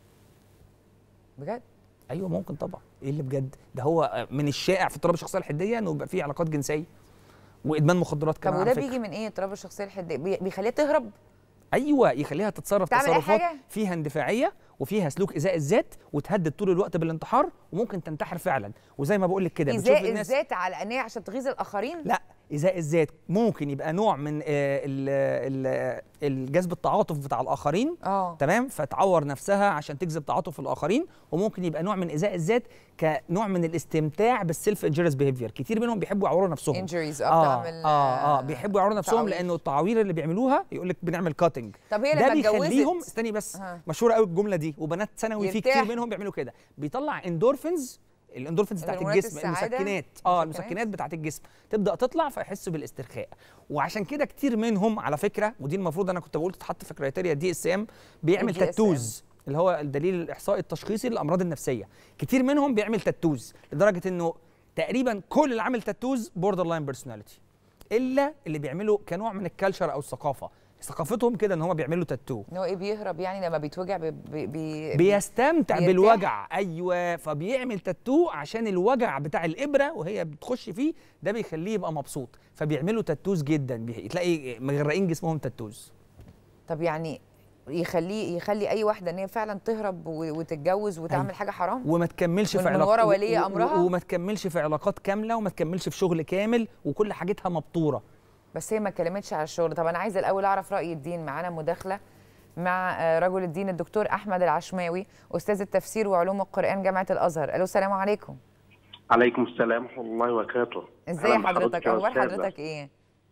بجد ايوه ممكن طبعا ايه اللي بجد ده هو من الشائع في اضطراب الشخصيه الحديه انه يبقى فيه علاقات جنسيه وادمان مخدرات طب كمان وده على فكرة. بيجي من ايه اضطراب الشخصيه الحديه بي- بيخليها تهرب ايوه يخليها تتصرف تعمل أي تصرفات حاجة؟ فيها اندفاعيه وفيها سلوك ايذاء الذات وتهدد طول الوقت بالانتحار وممكن تنتحر فعلا وزي ما بقول لك كده بتشوف ايذاء الناس الذات على ان هي عشان تغيظ الاخرين لا ايذاء الذات ممكن يبقى نوع من آه، ال- ال- الجذب التعاطف بتاع الاخرين اه تمام فتعور نفسها عشان تجذب تعاطف الاخرين وممكن يبقى نوع من ايذاء الذات كنوع من الاستمتاع بالسيلف انجريس بيهيفير كتير منهم بيحبوا يعوروا نفسهم انجريز اه اه بتعمل اه اه بيحبوا يعوروا نفسهم تعوير. لانه التعاوير اللي بيعملوها يقول لك بنعمل كاتنج طب هي ده لما بيخليهم اتجوزت استني بس ها. مشهوره قوي الجمله دي وبنات ثانوي في كتير يرتاح. منهم بيعملوا كده بيطلع اندورفينز الاندورفينز بتاعت هرمونات الجسم السعادة؟ المسكنات اه المسكنات؟ المسكنات بتاعت الجسم تبدا تطلع فيحسوا بالاسترخاء وعشان كده كتير منهم على فكره ودي المفروض انا كنت بقول تتحط في كرايتيريا دي اس ام بيعمل DSM. تاتوز اللي هو الدليل الاحصائي التشخيصي للامراض النفسيه كتير منهم بيعمل تاتوز لدرجه انه تقريبا كل اللي عامل تاتوز بوردر لاين بيرسوناليتي الا اللي بيعملوا كنوع من الكالتشر او الثقافه ثقافتهم كده ان هم بيعملوا تاتو ان هو ايه بيهرب يعني لما بيتوجع بي بي بي بيستمتع بيرتاح. بالوجع ايوه فبيعمل تاتو عشان الوجع بتاع الابره وهي بتخش فيه ده بيخليه يبقى مبسوط فبيعملوا تاتوز جدا بي- تلاقي مغرقين جسمهم تاتوز طب يعني يخليه يخلي اي واحده ان هي فعلا تهرب و- وتتجوز وتعمل أيوة. حاجه حرام وما تكملش في من علاقات ورا ولي أمرها؟ وما تكملش في علاقات كامله وما تكملش في شغل كامل وكل حاجتها مبتوره بس هي ما اتكلمتش على الشغل طب انا عايزه الاول اعرف راي الدين معانا مداخله مع آه، رجل الدين الدكتور احمد العشماوي استاذ التفسير وعلوم القران جامعه الازهر الو السلام عليكم عليكم السلام ورحمة الله وبركاته ازاي أهلاً حضرتك بحضرتك يا اخبار أستاذة. حضرتك ايه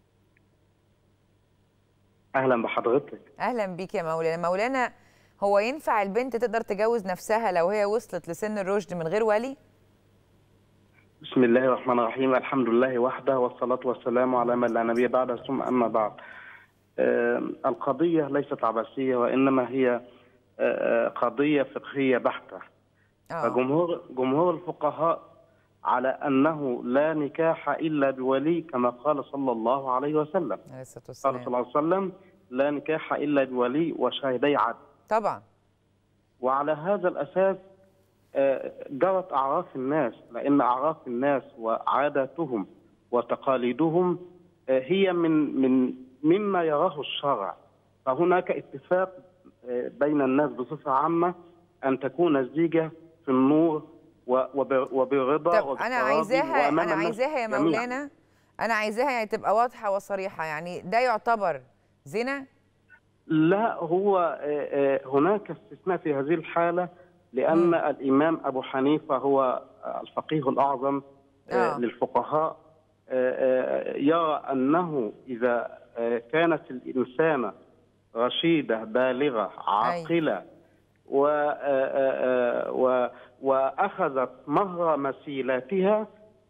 أهلا بحضرتك اهلا بيك يا مولانا مولانا هو ينفع البنت تقدر تجوز نفسها لو هي وصلت لسن الرشد من غير ولي بسم الله الرحمن الرحيم الحمد لله وحده والصلاة والسلام على من لا نبي بعده ثم أما بعد آم، القضية ليست عبثية وإنما هي آه، آه، قضية فقهية بحتة اه فجمهور جمهور الفقهاء على أنه لا نكاح إلا بولي كما قال صلى الله عليه وسلم عليه الصلاه قال صلى والسلام الله عليه وسلم لا نكاح إلا بولي وشاهدي عدل طبعا وعلى هذا الأساس آه، جرت أعراف الناس لأن أعراف الناس وعاداتهم وتقاليدهم آه، هي من من مما يراه الشرع فهناك اتفاق آه، بين الناس بصفة عامة ان تكون الزيجه في النور و- وب- وبرضا طب انا وبتراضي عايزاها وأمام انا الناس عايزاها يا جميعاً. مولانا انا عايزاها يعني تبقى واضحه وصريحه يعني ده يعتبر زنا لا هو آه، آه، هناك استثناء في هذه الحالة لأن مم. الإمام أبو حنيفة هو آه، الفقيه الأعظم آه، آه. للفقهاء آه، آه، يرى أنه إذا آه، كانت الإنسانة رشيدة بالغة عاقلة و- آه، آه، آه، و- وأخذت مهر مسيلاتها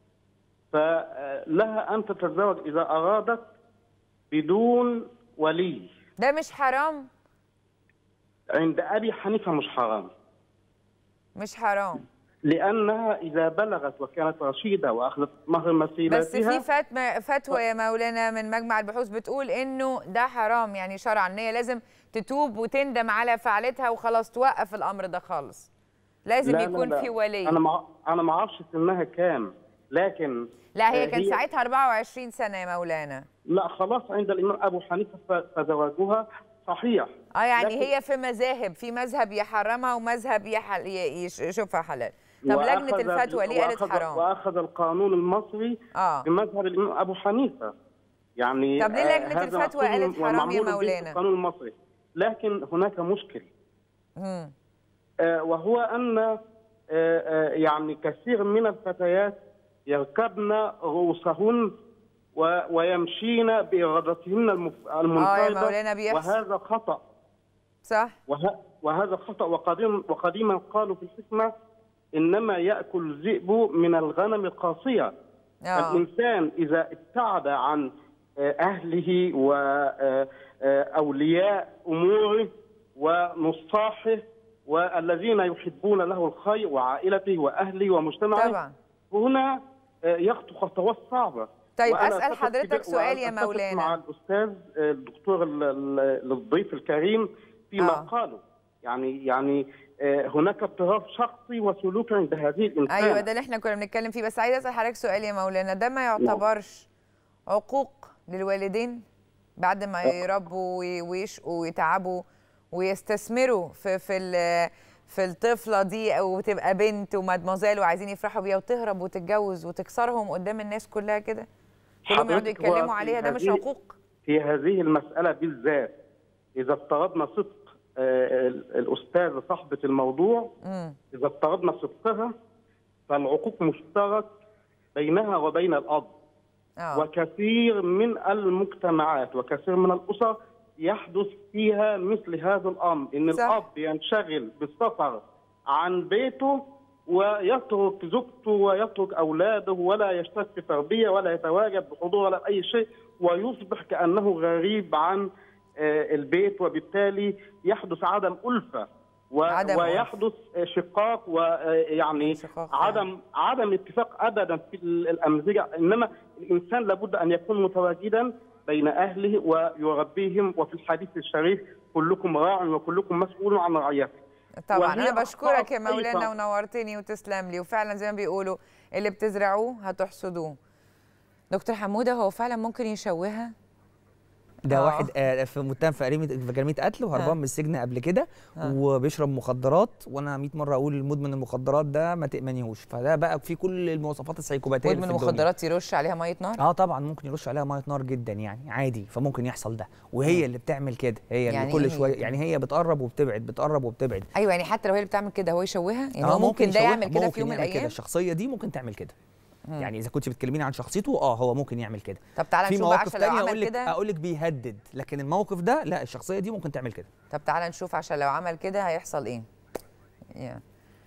فلها أن تتزوج إذا أرادت بدون ولي ده مش حرام عند أبي حنيفة مش حرام مش حرام لأنها إذا بلغت وكانت رشيدة وأخذت مهر بس مسيلاتها في فتوى فتوى يا مولانا من مجمع البحوث بتقول انه ده حرام يعني شرعا ان هي لازم تتوب وتندم على فعلتها وخلاص توقف الامر ده خالص لازم لا، لا، يكون لا. في ولي أنا ما أنا ما أعرفش سنها كام لكن لا هي آه، كان ساعتها 24 سنه يا مولانا لا خلاص عند الإمام أبو حنيفة ف- فزواجها صحيح اه يعني لكن- هي في مذاهب في مذهب يحرمها ومذهب يحل ي- يش- يشوفها حلال طب لجنه وأخذ- الفتوى ليه قالت وأخذ- حرام وأخذ القانون المصري اه بمذهب الإمام أبو حنيفة يعني طب ليه آه، لجنة هذا الفتوى مأخوذ قالت من- حرام يا ومعمول به مولانا؟ القانون المصري لكن هناك مشكل مم. آه، وهو ان آه، آه، يعني كثير من الفتيات يركبن رؤوسهن و- ويمشين بارادتهن المف- المنفرده مولانا بيحصل. وهذا خطا صح وه- وهذا خطا وقديم وقديما قالوا في الحكمه انما ياكل الذئب من الغنم القاصيه اه الإنسان إذا ابتعد عن آه، أهله وأولياء أموره ونصاحه والذين يحبون له الخير وعائلته وأهله ومجتمعه طبعا هنا آه، يخطو خطوات صعبة طيب وأنا أسأل أتفق حضرتك في- سؤال يا وأتفق مولانا. مع الأستاذ آه، الدكتور ال- ال- الضيف الكريم فيما آه. قاله يعني يعني آه، هناك اضطراب شخصي وسلوكي عند هذه الإنسان ايوه ده اللي احنا كنا بنتكلم فيه بس عايزه اسال حضرتك سؤال يا مولانا ده ما يعتبرش عقوق للوالدين بعد ما يربوا وي- ويشقوا ويتعبوا ويستثمروا في في ال- في الطفله دي او تبقى بنت ومادموزيل وعايزين يفرحوا بيها وتهرب وتتجوز وتكسرهم قدام الناس كلها كده كلهم يقعدوا حضرتك هو يتكلموا في عليها ده مش هذه- عقوق في هذه المسألة بالذات إذا افترضنا صدق آه، ال- الأستاذة صاحبة الموضوع امم إذا افترضنا صدقها فالعقوق مشترك بينها وبين الأب اه وكثير من المجتمعات وكثير من الأسر يحدث فيها مثل هذا الأمر إن صح. الأب ينشغل بالسفر عن بيته ويترك زوجته ويترك أولاده ولا يشترك في تربية ولا يتواجد بحضور ولا أي شيء ويصبح كأنه غريب عن آه، البيت وبالتالي يحدث عدم ألفة و- عدم ألفة. ويحدث آه، شقاق ويعني شقاق عدم عدم اتفاق ابدا في ال- الامزجه انما الانسان لابد ان يكون متواجدا بين اهله ويربيهم وفي الحديث الشريف كلكم راع وكلكم مسؤول عن رعيته طبعا وهي انا بشكرك يا أخطاء مولانا أيضاً. ونورتني وتسلم لي وفعلا زي ما بيقولوا اللي بتزرعوه هتحصدوه دكتور حموده هو فعلا ممكن يشوهها ده آه. واحد آه، في متهم في جريمه في جريمه قتل آه. وهربان من السجن قبل كده آه. وبيشرب مخدرات وانا 100 مره اقول المدمن المخدرات ده ما تامنيهوش فده بقى في كل المواصفات السيكوباتيه اللي مدمن في الدنيا. مخدرات يرش عليها ميه نار اه طبعا ممكن يرش عليها ميه نار جدا يعني عادي فممكن يحصل ده وهي اللي بتعمل كده هي يعني اللي كل إيه شويه هي؟ يعني هي بتقرب وبتبعد بتقرب وبتبعد ايوه يعني حتى لو هي اللي بتعمل كده هو يشوهها يعني آه، هو ممكن ده يشوهها، يعمل كده في ممكن يوم من يعمل كده الايام الشخصيه دي ممكن تعمل كده مم. يعني اذا كنت بتكلميني عن شخصيته اه هو ممكن يعمل كده طب تعالى في نشوف بقى مواقف عشان لو تانية عمل اقول لك كده اقول لك بيهدد لكن الموقف ده لا الشخصيه دي ممكن تعمل كده طب تعالى نشوف عشان لو عمل كده هيحصل ايه يا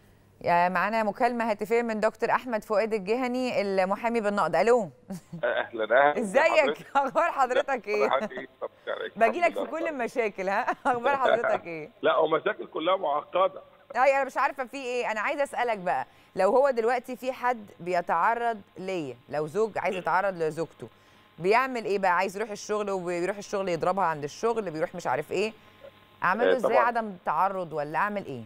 يا معانا مكالمه هاتفيه من دكتور احمد فؤاد الجهني المحامي بالنقد الو اهلا اهلا ازيك اخبار حضرتك ايه ايه باجي لك في كل المشاكل ها اخبار حضرتك ايه لا هو مشاكل كلها معقده اي انا مش عارفه في ايه انا عايزه اسالك بقى لو هو دلوقتي في حد بيتعرض ليا لو زوج عايز يتعرض لزوجته بيعمل ايه بقى عايز يروح الشغل وبيروح الشغل يضربها عند الشغل بيروح مش عارف ايه اعمل له آه، ازاي طبعاً. عدم تعرض ولا اعمل ايه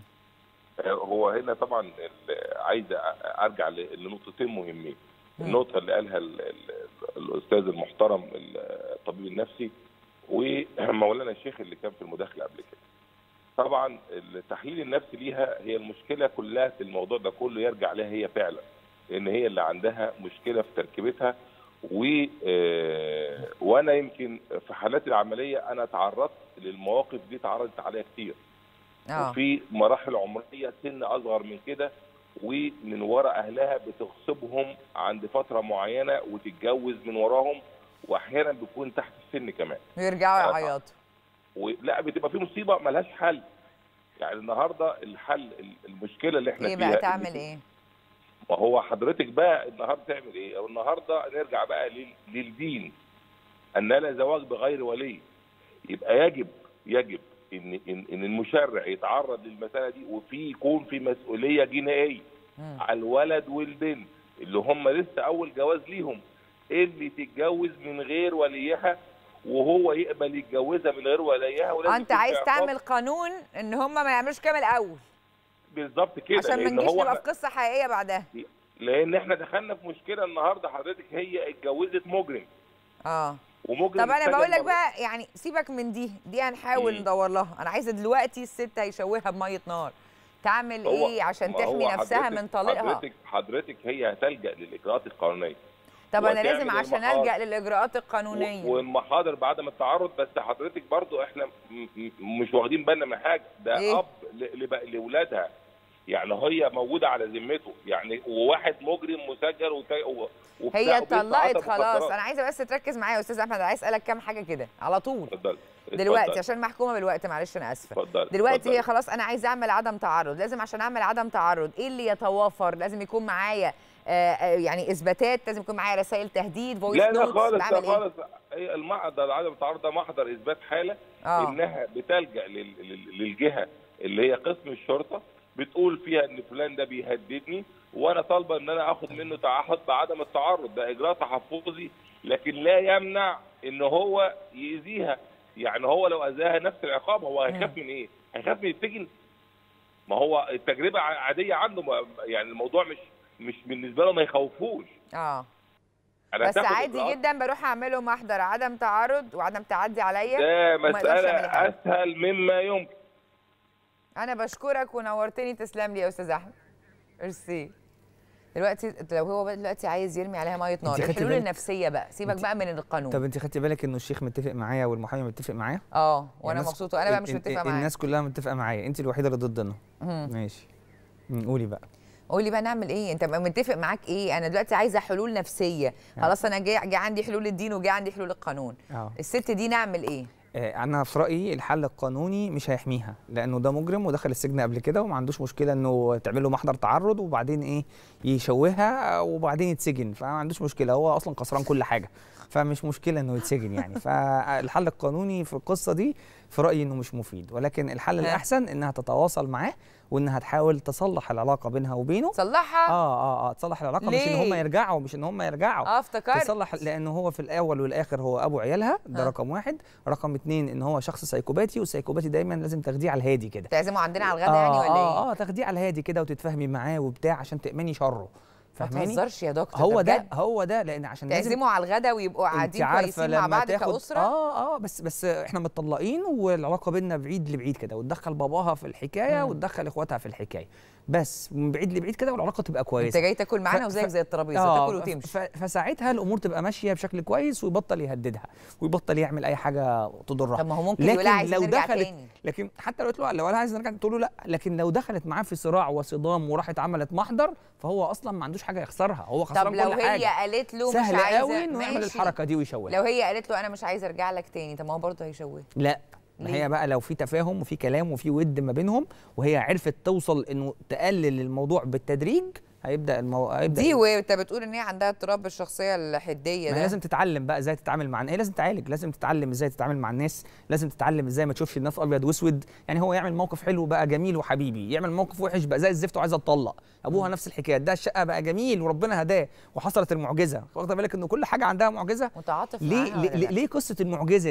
هو هنا طبعا ال- عايز أ- ارجع ل- لنقطتين مهمين النقطه اللي قالها ال- ال- الاستاذ المحترم ال- الطبيب النفسي ومولانا الشيخ اللي كان في المداخله قبل كده طبعا التحليل النفسي ليها هي المشكله كلها في الموضوع ده كله يرجع لها هي فعلا لان هي اللي عندها مشكله في تركيبتها و آه، وانا يمكن في حالات العمليه انا تعرضت للمواقف دي اتعرضت عليا كتير اه وفي مراحل عمريه سن اصغر من كده ومن وراء اهلها بتغصبهم عند فتره معينه وتتجوز من وراهم واحيانا بيكون تحت السن كمان ويرجعوا آه. يعيطوا ولا بتبقى في مصيبه ملهاش حل يعني النهارده الحل المشكله اللي احنا ايه فيها بقى تعمل ايه؟ ما هو حضرتك بقى النهارده تعمل ايه؟ أو النهارده نرجع بقى لل- للدين ان لا زواج بغير ولي يبقى يجب يجب ان ان, إن المشرع يتعرض للمساله دي وفي يكون في مسؤوليه جنائيه مم. على الولد والبنت اللي هم لسه اول جواز ليهم اللي تتجوز من غير وليها وهو يقبل يتجوزها من غير وليها ولازم انت يكون في عايز عقاب. تعمل قانون ان هم ما يعملوش كده من الاول بالظبط كده عشان ما لان نجيش هو نبقى في قصه حقيقيه بعدها لان احنا دخلنا في مشكله النهارده حضرتك هي اتجوزت مجرم اه ومجرم طب انا اتسجن بقول لك مرة. بقى يعني سيبك من دي دي هنحاول مم. ندور لها انا عايزه دلوقتي الست هيشوهها بميه نار تعمل هو- ايه عشان ما تحمي هو نفسها حضرتك- من طليقها حضرتك حضرتك هي هتلجا للاجراءات القانونيه طب انا وهتعمل لازم عشان المحاضر. الجا للاجراءات القانونيه و- والمحاضر بعدم التعرض بس حضرتك برضو احنا م- م- مش واخدين بالنا من حاجه ده إيه؟ اب ل- لب- لاولادها يعني هي موجوده على ذمته يعني وواحد مجرم مسجل وت... و... وبتاع هي وبيتعاطى اتطلقت خلاص مخدرات. انا عايزه بس تركز معايا يا استاذ احمد أنا عايز اسالك كام حاجه كده على طول اتفضل دلوقتي اتفضل. عشان محكومه بالوقت معلش انا اسفه اتفضل دلوقتي اتفضل. هي خلاص انا عايزه اعمل عدم تعرض لازم عشان اعمل عدم تعرض ايه اللي يتوافر لازم يكون معايا آه، آه، يعني اثباتات لازم يكون معايا رسائل تهديد فويس لا لا نوتس خالص لا بعمل ايه خالص هي المحضر عدم التعرض ده محضر اثبات حاله اه انها بتلجا لل- لل- للجهه اللي هي قسم الشرطه بتقول فيها ان فلان ده بيهددني وانا طالبه ان انا اخد منه تعهد بعدم التعرض ده اجراء تحفظي لكن لا يمنع ان هو يأذيها يعني هو لو اذاها نفس العقاب هو هيخاف من ايه؟ هيخاف من السجن ما هو التجربه ع- عاديه عنده ما- يعني الموضوع مش مش بالنسبه له ما يخوفوش اه أنا بس هتاخد عادي إجراءات جدا بروح اعمله محضر عدم تعرض وعدم تعدي عليا ده وما يقدرش مسألة يعمل حاجة. أسهل مما يمكن انا بشكرك ونورتني تسلم لي يا استاذ احمد ميرسي دلوقتي لو هو بقى دلوقتي عايز يرمي عليها ميه نار خدتي الحلول بالك- النفسيه بقى سيبك انت- بقى من القانون طب انت خدتي بالك انه الشيخ متفق معايا والمحامي متفق معايا اه وانا يعني الناس- مبسوطه انا بقى مش ال- متفقه ال- معاك الناس كلها متفقه معايا انت الوحيده اللي ضدنا مم. ماشي مم، قولي بقى قولي بقى نعمل ايه انت متفق معاك ايه انا دلوقتي عايزه حلول نفسيه خلاص انا جاي جاي عندي حلول الدين وجاي عندي حلول القانون اه الست دي نعمل ايه آه، انا في رايي الحل القانوني مش هيحميها لانه ده مجرم ودخل السجن قبل كده وما عندوش مشكله انه تعمل له محضر تعرض وبعدين ايه يشوهها وبعدين يتسجن فما عندوش مشكله هو اصلا خسران كل حاجه فمش مشكله انه يتسجن يعني فالحل القانوني في القصه دي في رايي انه مش مفيد ولكن الحل الاحسن انها تتواصل معاه وانها تحاول تصلح العلاقه بينها وبينه صلحها اه اه اه تصلح العلاقه مش ان ليه؟ هم يرجعوا مش ان هم يرجعوا اه افتكرت تصلح لانه هو في الاول والاخر هو ابو عيالها ده ها. رقم واحد رقم اتنين ان هو شخص سايكوباتي والسايكوباتي دايما لازم تاخديه على الهادي كده تعزموا عندنا على الغدا يعني ولا اه ايه اه تاخديه على الهادي كده وتتفاهمي معاه وبتاع عشان تأمني شره ما فاهماني تهزرش يا دكتور هو ده بجد. هو ده لان عشان لازم تعزموا على الغدا ويبقوا انت قاعدين عارفه كويسين مع لما بعض تاخد كأسرة اه اه بس بس احنا متطلقين والعلاقه بينا بعيد لبعيد كده وتدخل باباها في الحكايه مم. وتدخل اخواتها في الحكايه بس من بعيد لبعيد كده والعلاقه تبقى انت كويسه جاي تاكل معانا ف- وزيك ف- زي الترابيزه آه، تاكل ف- وتمشي ف- فساعتها الامور تبقى ماشيه بشكل كويس ويبطل يهددها ويبطل يعمل اي حاجه تضرها طب ما هو ممكن يقول لها عايزين لو نرجع دخلت تاني لكن حتى لو قلت له لو انا عايز نرجع تقول له لا لكن لو دخلت معاه في صراع وصدام وراحت عملت محضر فهو اصلا ما عندوش حاجه يخسرها هو خسران طب لو كل هي حاجه قالت له مش سهل عايزه قوي انه يعمل ماشي. الحركه دي ويشوه لو هي قالت له انا مش عايزه ارجع لك تاني طب ما هو برضه هيشوه لا ما ليه؟ هي بقى لو في تفاهم وفي كلام وفي ود ما بينهم وهي عرفت توصل انه تقلل الموضوع بالتدريج هيبدا المو... هيبدا دي وانت بتقول ان هي عندها اضطراب الشخصيه الحديه ما ده هي لازم تتعلم بقى ازاي تتعامل مع هي لازم تعالج لازم تتعلم ازاي تتعامل مع الناس لازم تتعلم ازاي ما تشوفش الناس ابيض واسود يعني هو يعمل موقف حلو بقى جميل وحبيبي يعمل موقف وحش بقى زي الزفت وعايزه تطلق ابوها نفس الحكايه ده الشقه بقى جميل وربنا هداه وحصلت المعجزه واخده بالك ان كل حاجه عندها معجزه متعاطف ليه معاها ليه, ولا ليه, لا؟ ليه قصه المعجزه دي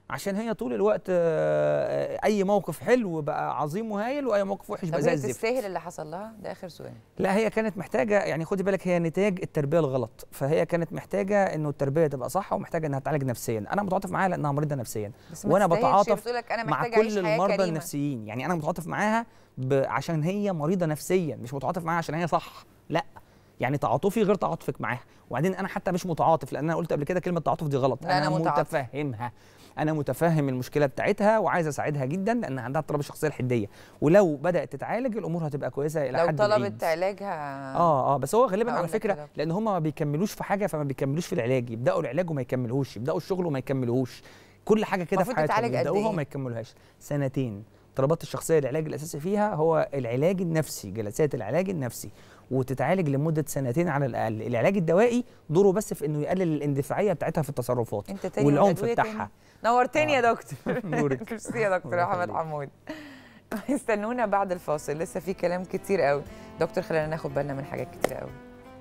عشان هي طول الوقت آه، اي موقف حلو بقى عظيم وهايل واي موقف وحش طب بقى زي هي الزفت تستاهل اللي حصل لها ده اخر سؤال لا هي كانت محتاجه يعني خدي بالك هي نتاج التربيه الغلط فهي كانت محتاجه انه التربيه تبقى صح ومحتاجه انها تعالج نفسيا انا متعاطف معاها لانها مريضه نفسيا بس ما وانا تستاهلش، بتعاطف بتقولك انا مع محتاجه اعيش كل حياه المرضى كريمه النفسيين يعني انا متعاطف معاها ب... عشان هي مريضه نفسيا مش متعاطف معاها عشان هي صح لا يعني تعاطفي غير تعاطفك معاها وبعدين انا حتى مش متعاطف لان انا قلت قبل كده كلمه تعاطف دي غلط لا، أنا متعاطف. متفهمها انا متفهم المشكله بتاعتها وعايز اساعدها جدا لان عندها اضطراب الشخصيه الحديه ولو بدات تتعالج الامور هتبقى كويسه الى لو حد طلبت بعيد. علاجها اه اه بس هو غالبا هقول على لك فكره كده. لان هم ما بيكملوش في حاجه فما بيكملوش في العلاج يبداوا العلاج وما يكملوش يبداوا الشغل وما يكملوش كل حاجه كده في المفروض حياتهم تتعالج قد يبداوها إيه؟ وما يكملوهاش سنتين اضطرابات الشخصيه العلاج الاساسي فيها هو العلاج النفسي جلسات العلاج النفسي وتتعالج لمده سنتين على الاقل العلاج الدوائي دوره بس في انه يقلل الاندفاعيه بتاعتها في التصرفات انت تاني والعنف والأدوية تاني. بتاعها نورتني يا آه. دكتور نورك. ميرسي يا دكتور الله احمد يخليك. حمود استنونا بعد الفاصل لسه في كلام كتير قوي دكتور خلينا ناخد بالنا من حاجات كتير قوي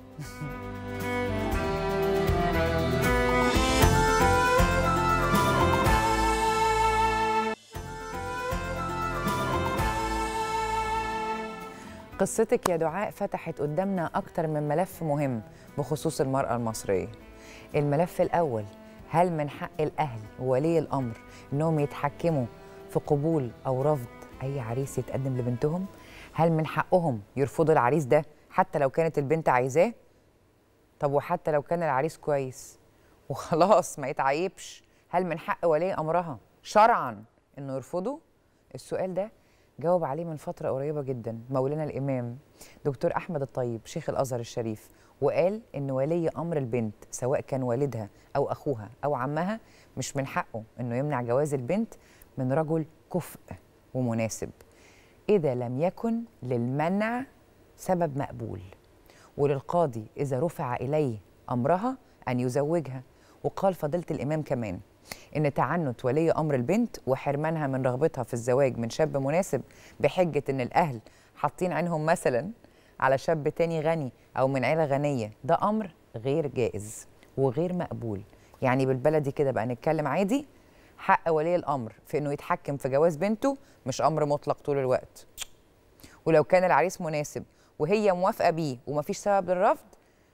قصتك يا دعاء فتحت قدامنا أكتر من ملف مهم بخصوص المرأة المصرية الملف الأول هل من حق الأهل وولي الأمر إنهم يتحكموا في قبول أو رفض أي عريس يتقدم لبنتهم؟ هل من حقهم يرفضوا العريس ده حتى لو كانت البنت عايزاه؟ طب وحتى لو كان العريس كويس وخلاص ما يتعيبش هل من حق ولي أمرها شرعا إنه يرفضه؟ السؤال ده جاوب عليه من فترة قريبة جدا مولانا الإمام دكتور أحمد الطيب شيخ الأزهر الشريف وقال إن ولي أمر البنت سواء كان والدها أو أخوها أو عمها مش من حقه إنه يمنع جواز البنت من رجل كفء ومناسب إذا لم يكن للمنع سبب مقبول وللقاضي إذا رفع إليه أمرها أن يزوجها وقال فضيلة الإمام كمان إن تعنت ولي أمر البنت وحرمانها من رغبتها في الزواج من شاب مناسب بحجة إن الأهل حاطين عينهم مثلا على شاب تاني غني أو من عيلة غنية ده أمر غير جائز وغير مقبول يعني بالبلدي كده بقى نتكلم عادي حق ولي الأمر في إنه يتحكم في جواز بنته مش أمر مطلق طول الوقت ولو كان العريس مناسب وهي موافقة بيه ومفيش سبب للرفض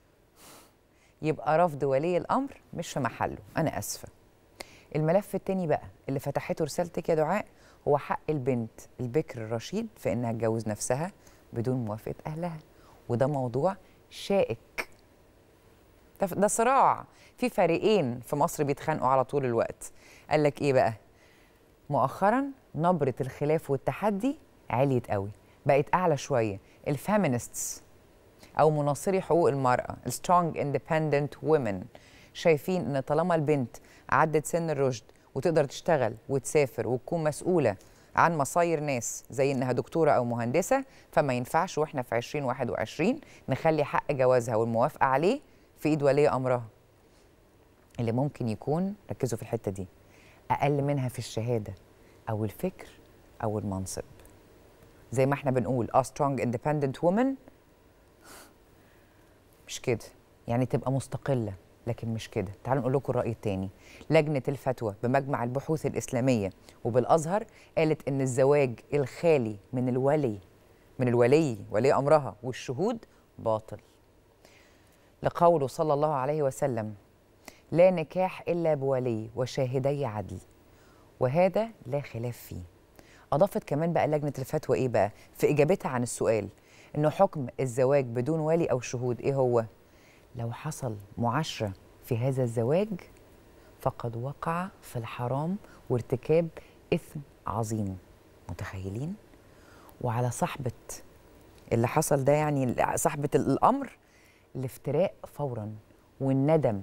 يبقى رفض ولي الأمر مش في محله أنا أسفة الملف التاني بقى اللي فتحته رسالتك يا دعاء هو حق البنت البكر الرشيد في انها تجوز نفسها بدون موافقه اهلها وده موضوع شائك ده, ده صراع في فريقين في مصر بيتخانقوا على طول الوقت قال لك ايه بقى مؤخرا نبره الخلاف والتحدي عليت قوي بقت اعلى شويه الفيمينستس او مناصري حقوق المراه السترونج اندبندنت وومن شايفين ان طالما البنت عدت سن الرشد وتقدر تشتغل وتسافر وتكون مسؤوله عن مصاير ناس زي انها دكتوره او مهندسه فما ينفعش واحنا في 2021 نخلي حق جوازها والموافقه عليه في ايد ولي امرها اللي ممكن يكون ركزوا في الحته دي اقل منها في الشهاده او الفكر او المنصب زي ما احنا بنقول a strong independent woman مش كده يعني تبقى مستقله لكن مش كده تعالوا نقول لكم الرأي التاني لجنة الفتوى بمجمع البحوث الإسلامية وبالأزهر قالت إن الزواج الخالي من الولي من الولي ولي أمرها والشهود باطل لقوله صلى الله عليه وسلم لا نكاح إلا بولي وشاهدي عدل وهذا لا خلاف فيه أضافت كمان بقى لجنة الفتوى إيه بقى في إجابتها عن السؤال إنه حكم الزواج بدون ولي أو شهود إيه هو؟ لو حصل معاشرة في هذا الزواج فقد وقع في الحرام وارتكاب إثم عظيم متخيلين؟ وعلى صاحبة اللي حصل ده يعني صاحبة الأمر الافتراء فورا والندم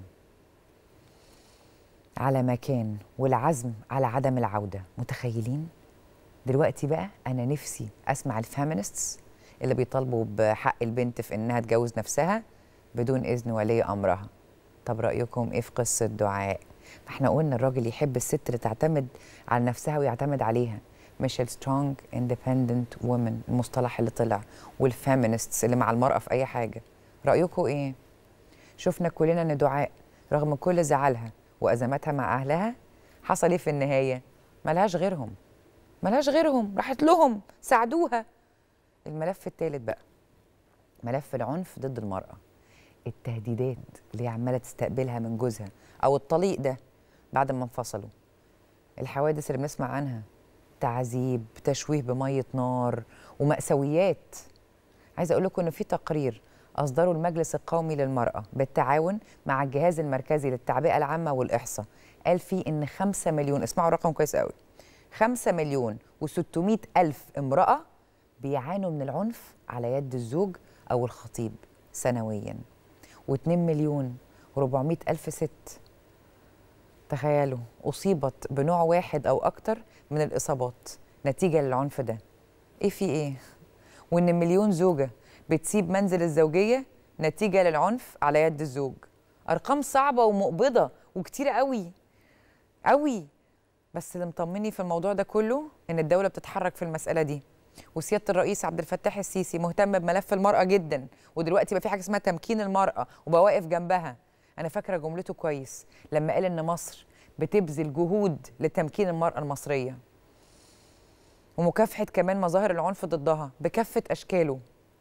على ما كان والعزم على عدم العودة متخيلين؟ دلوقتي بقى أنا نفسي أسمع الفيمينستس اللي بيطالبوا بحق البنت في إنها تجوز نفسها بدون إذن ولي أمرها طب رأيكم إيه في قصة دعاء؟ ما احنا قلنا الراجل يحب الست اللي تعتمد على نفسها ويعتمد عليها مش السترونج اندبندنت وومن المصطلح اللي طلع والفيمينستس اللي مع المرأة في أي حاجة رأيكم إيه؟ شفنا كلنا إن دعاء رغم كل زعلها وأزماتها مع أهلها حصل ايه في النهايه ملهاش غيرهم ملهاش غيرهم راحت لهم ساعدوها الملف الثالث بقى ملف العنف ضد المراه التهديدات اللي هي عماله تستقبلها من جوزها او الطليق ده بعد ما انفصلوا الحوادث اللي بنسمع عنها تعذيب تشويه بميه نار ومأساويات عايزه اقول لكم ان في تقرير اصدره المجلس القومي للمراه بالتعاون مع الجهاز المركزي للتعبئه العامه والاحصاء قال فيه ان 5 مليون اسمعوا رقم كويس قوي 5 مليون و600 الف امراه بيعانوا من العنف على يد الزوج او الخطيب سنويا و2 مليون و400 الف ست تخيلوا اصيبت بنوع واحد او اكتر من الاصابات نتيجه للعنف ده ايه في ايه وان مليون زوجه بتسيب منزل الزوجيه نتيجه للعنف على يد الزوج ارقام صعبه ومقبضه وكتيره قوي قوي بس اللي مطمني في الموضوع ده كله ان الدوله بتتحرك في المساله دي وسياده الرئيس عبد الفتاح السيسي مهتم بملف المراه جدا ودلوقتي بقى في حاجه اسمها تمكين المراه وبقى واقف جنبها انا فاكره جملته كويس لما قال ان مصر بتبذل جهود لتمكين المراه المصريه ومكافحه كمان مظاهر العنف ضدها بكافه اشكاله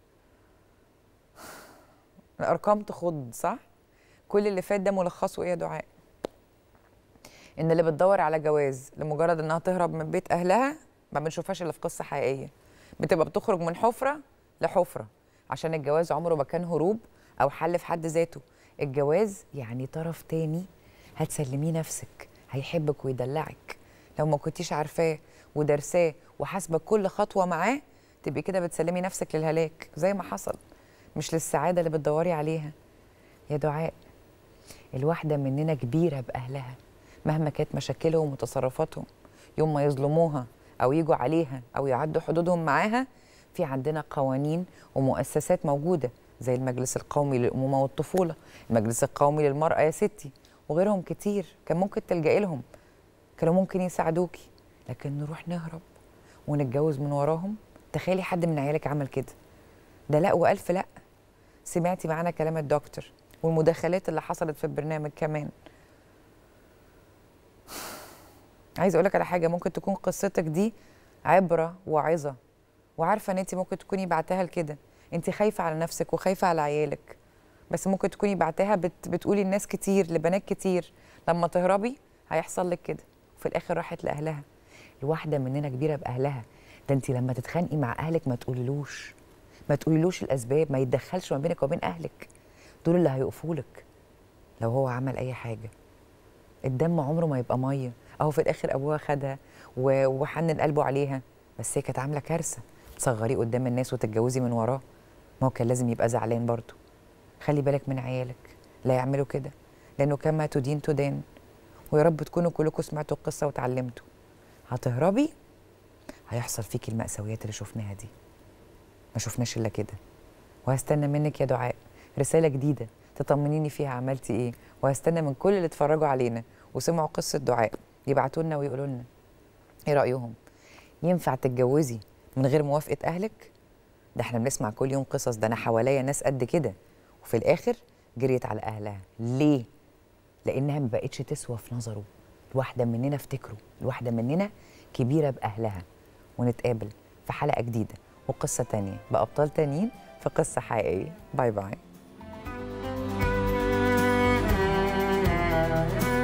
الارقام تخض صح كل اللي فات ده ملخصه ايه يا دعاء ان اللي بتدور على جواز لمجرد انها تهرب من بيت اهلها ما بنشوفهاش الا في قصه حقيقيه بتبقى بتخرج من حفره لحفره عشان الجواز عمره ما كان هروب او حل في حد ذاته الجواز يعني طرف تاني هتسلميه نفسك هيحبك ويدلعك لو ما كنتيش عارفاه ودرساه وحاسبه كل خطوه معاه تبقي كده بتسلمي نفسك للهلاك زي ما حصل مش للسعاده اللي بتدوري عليها يا دعاء الواحده مننا كبيره باهلها مهما كانت مشاكلهم وتصرفاتهم يوم ما يظلموها او يجوا عليها او يعدوا حدودهم معاها في عندنا قوانين ومؤسسات موجوده زي المجلس القومي للامومه والطفوله المجلس القومي للمراه يا ستي وغيرهم كتير كان ممكن تلجئي لهم كانوا ممكن يساعدوكي لكن نروح نهرب ونتجوز من وراهم تخيلي حد من عيالك عمل كده ده لا والف لا سمعتي معانا كلام الدكتور والمداخلات اللي حصلت في البرنامج كمان عايزه اقول لك على حاجه ممكن تكون قصتك دي عبره وعظه وعارفه ان انت ممكن تكوني بعتها لكده انت خايفه على نفسك وخايفه على عيالك بس ممكن تكوني بعتها بت بتقولي لناس كتير لبنات كتير لما تهربي هيحصل لك كده وفي الاخر راحت لاهلها الواحده مننا كبيره باهلها ده انت لما تتخانقي مع اهلك ما تقوليلوش ما تقوليلوش الاسباب ما يتدخلش ما بينك وبين اهلك دول اللي هيقفوا لك لو هو عمل اي حاجه الدم عمره ما يبقى ميه اهو في الاخر ابوها خدها و- وحنن قلبه عليها بس هي كانت عامله كارثه تصغريه قدام الناس وتتجوزي من وراه ما هو كان لازم يبقى زعلان برضه خلي بالك من عيالك لا يعملوا كده لانه كما تدين تدان ويا رب تكونوا كلكم سمعتوا القصه وتعلمتوا هتهربي هيحصل فيكي المأساويات اللي شفناها دي ما شفناش الا كده وهستنى منك يا دعاء رساله جديده تطمنيني فيها عملتي ايه وهستنى من كل اللي اتفرجوا علينا وسمعوا قصه دعاء يبعتوا لنا ويقولوا لنا ايه رايهم ينفع تتجوزي من غير موافقه اهلك ده احنا بنسمع كل يوم قصص ده انا حواليا ناس قد كده وفي الاخر جريت على اهلها ليه لانها ما بقتش تسوى في نظره الواحده مننا افتكروا الواحده مننا كبيره باهلها ونتقابل في حلقه جديده وقصه تانية بابطال تانيين في قصه حقيقيه باي باي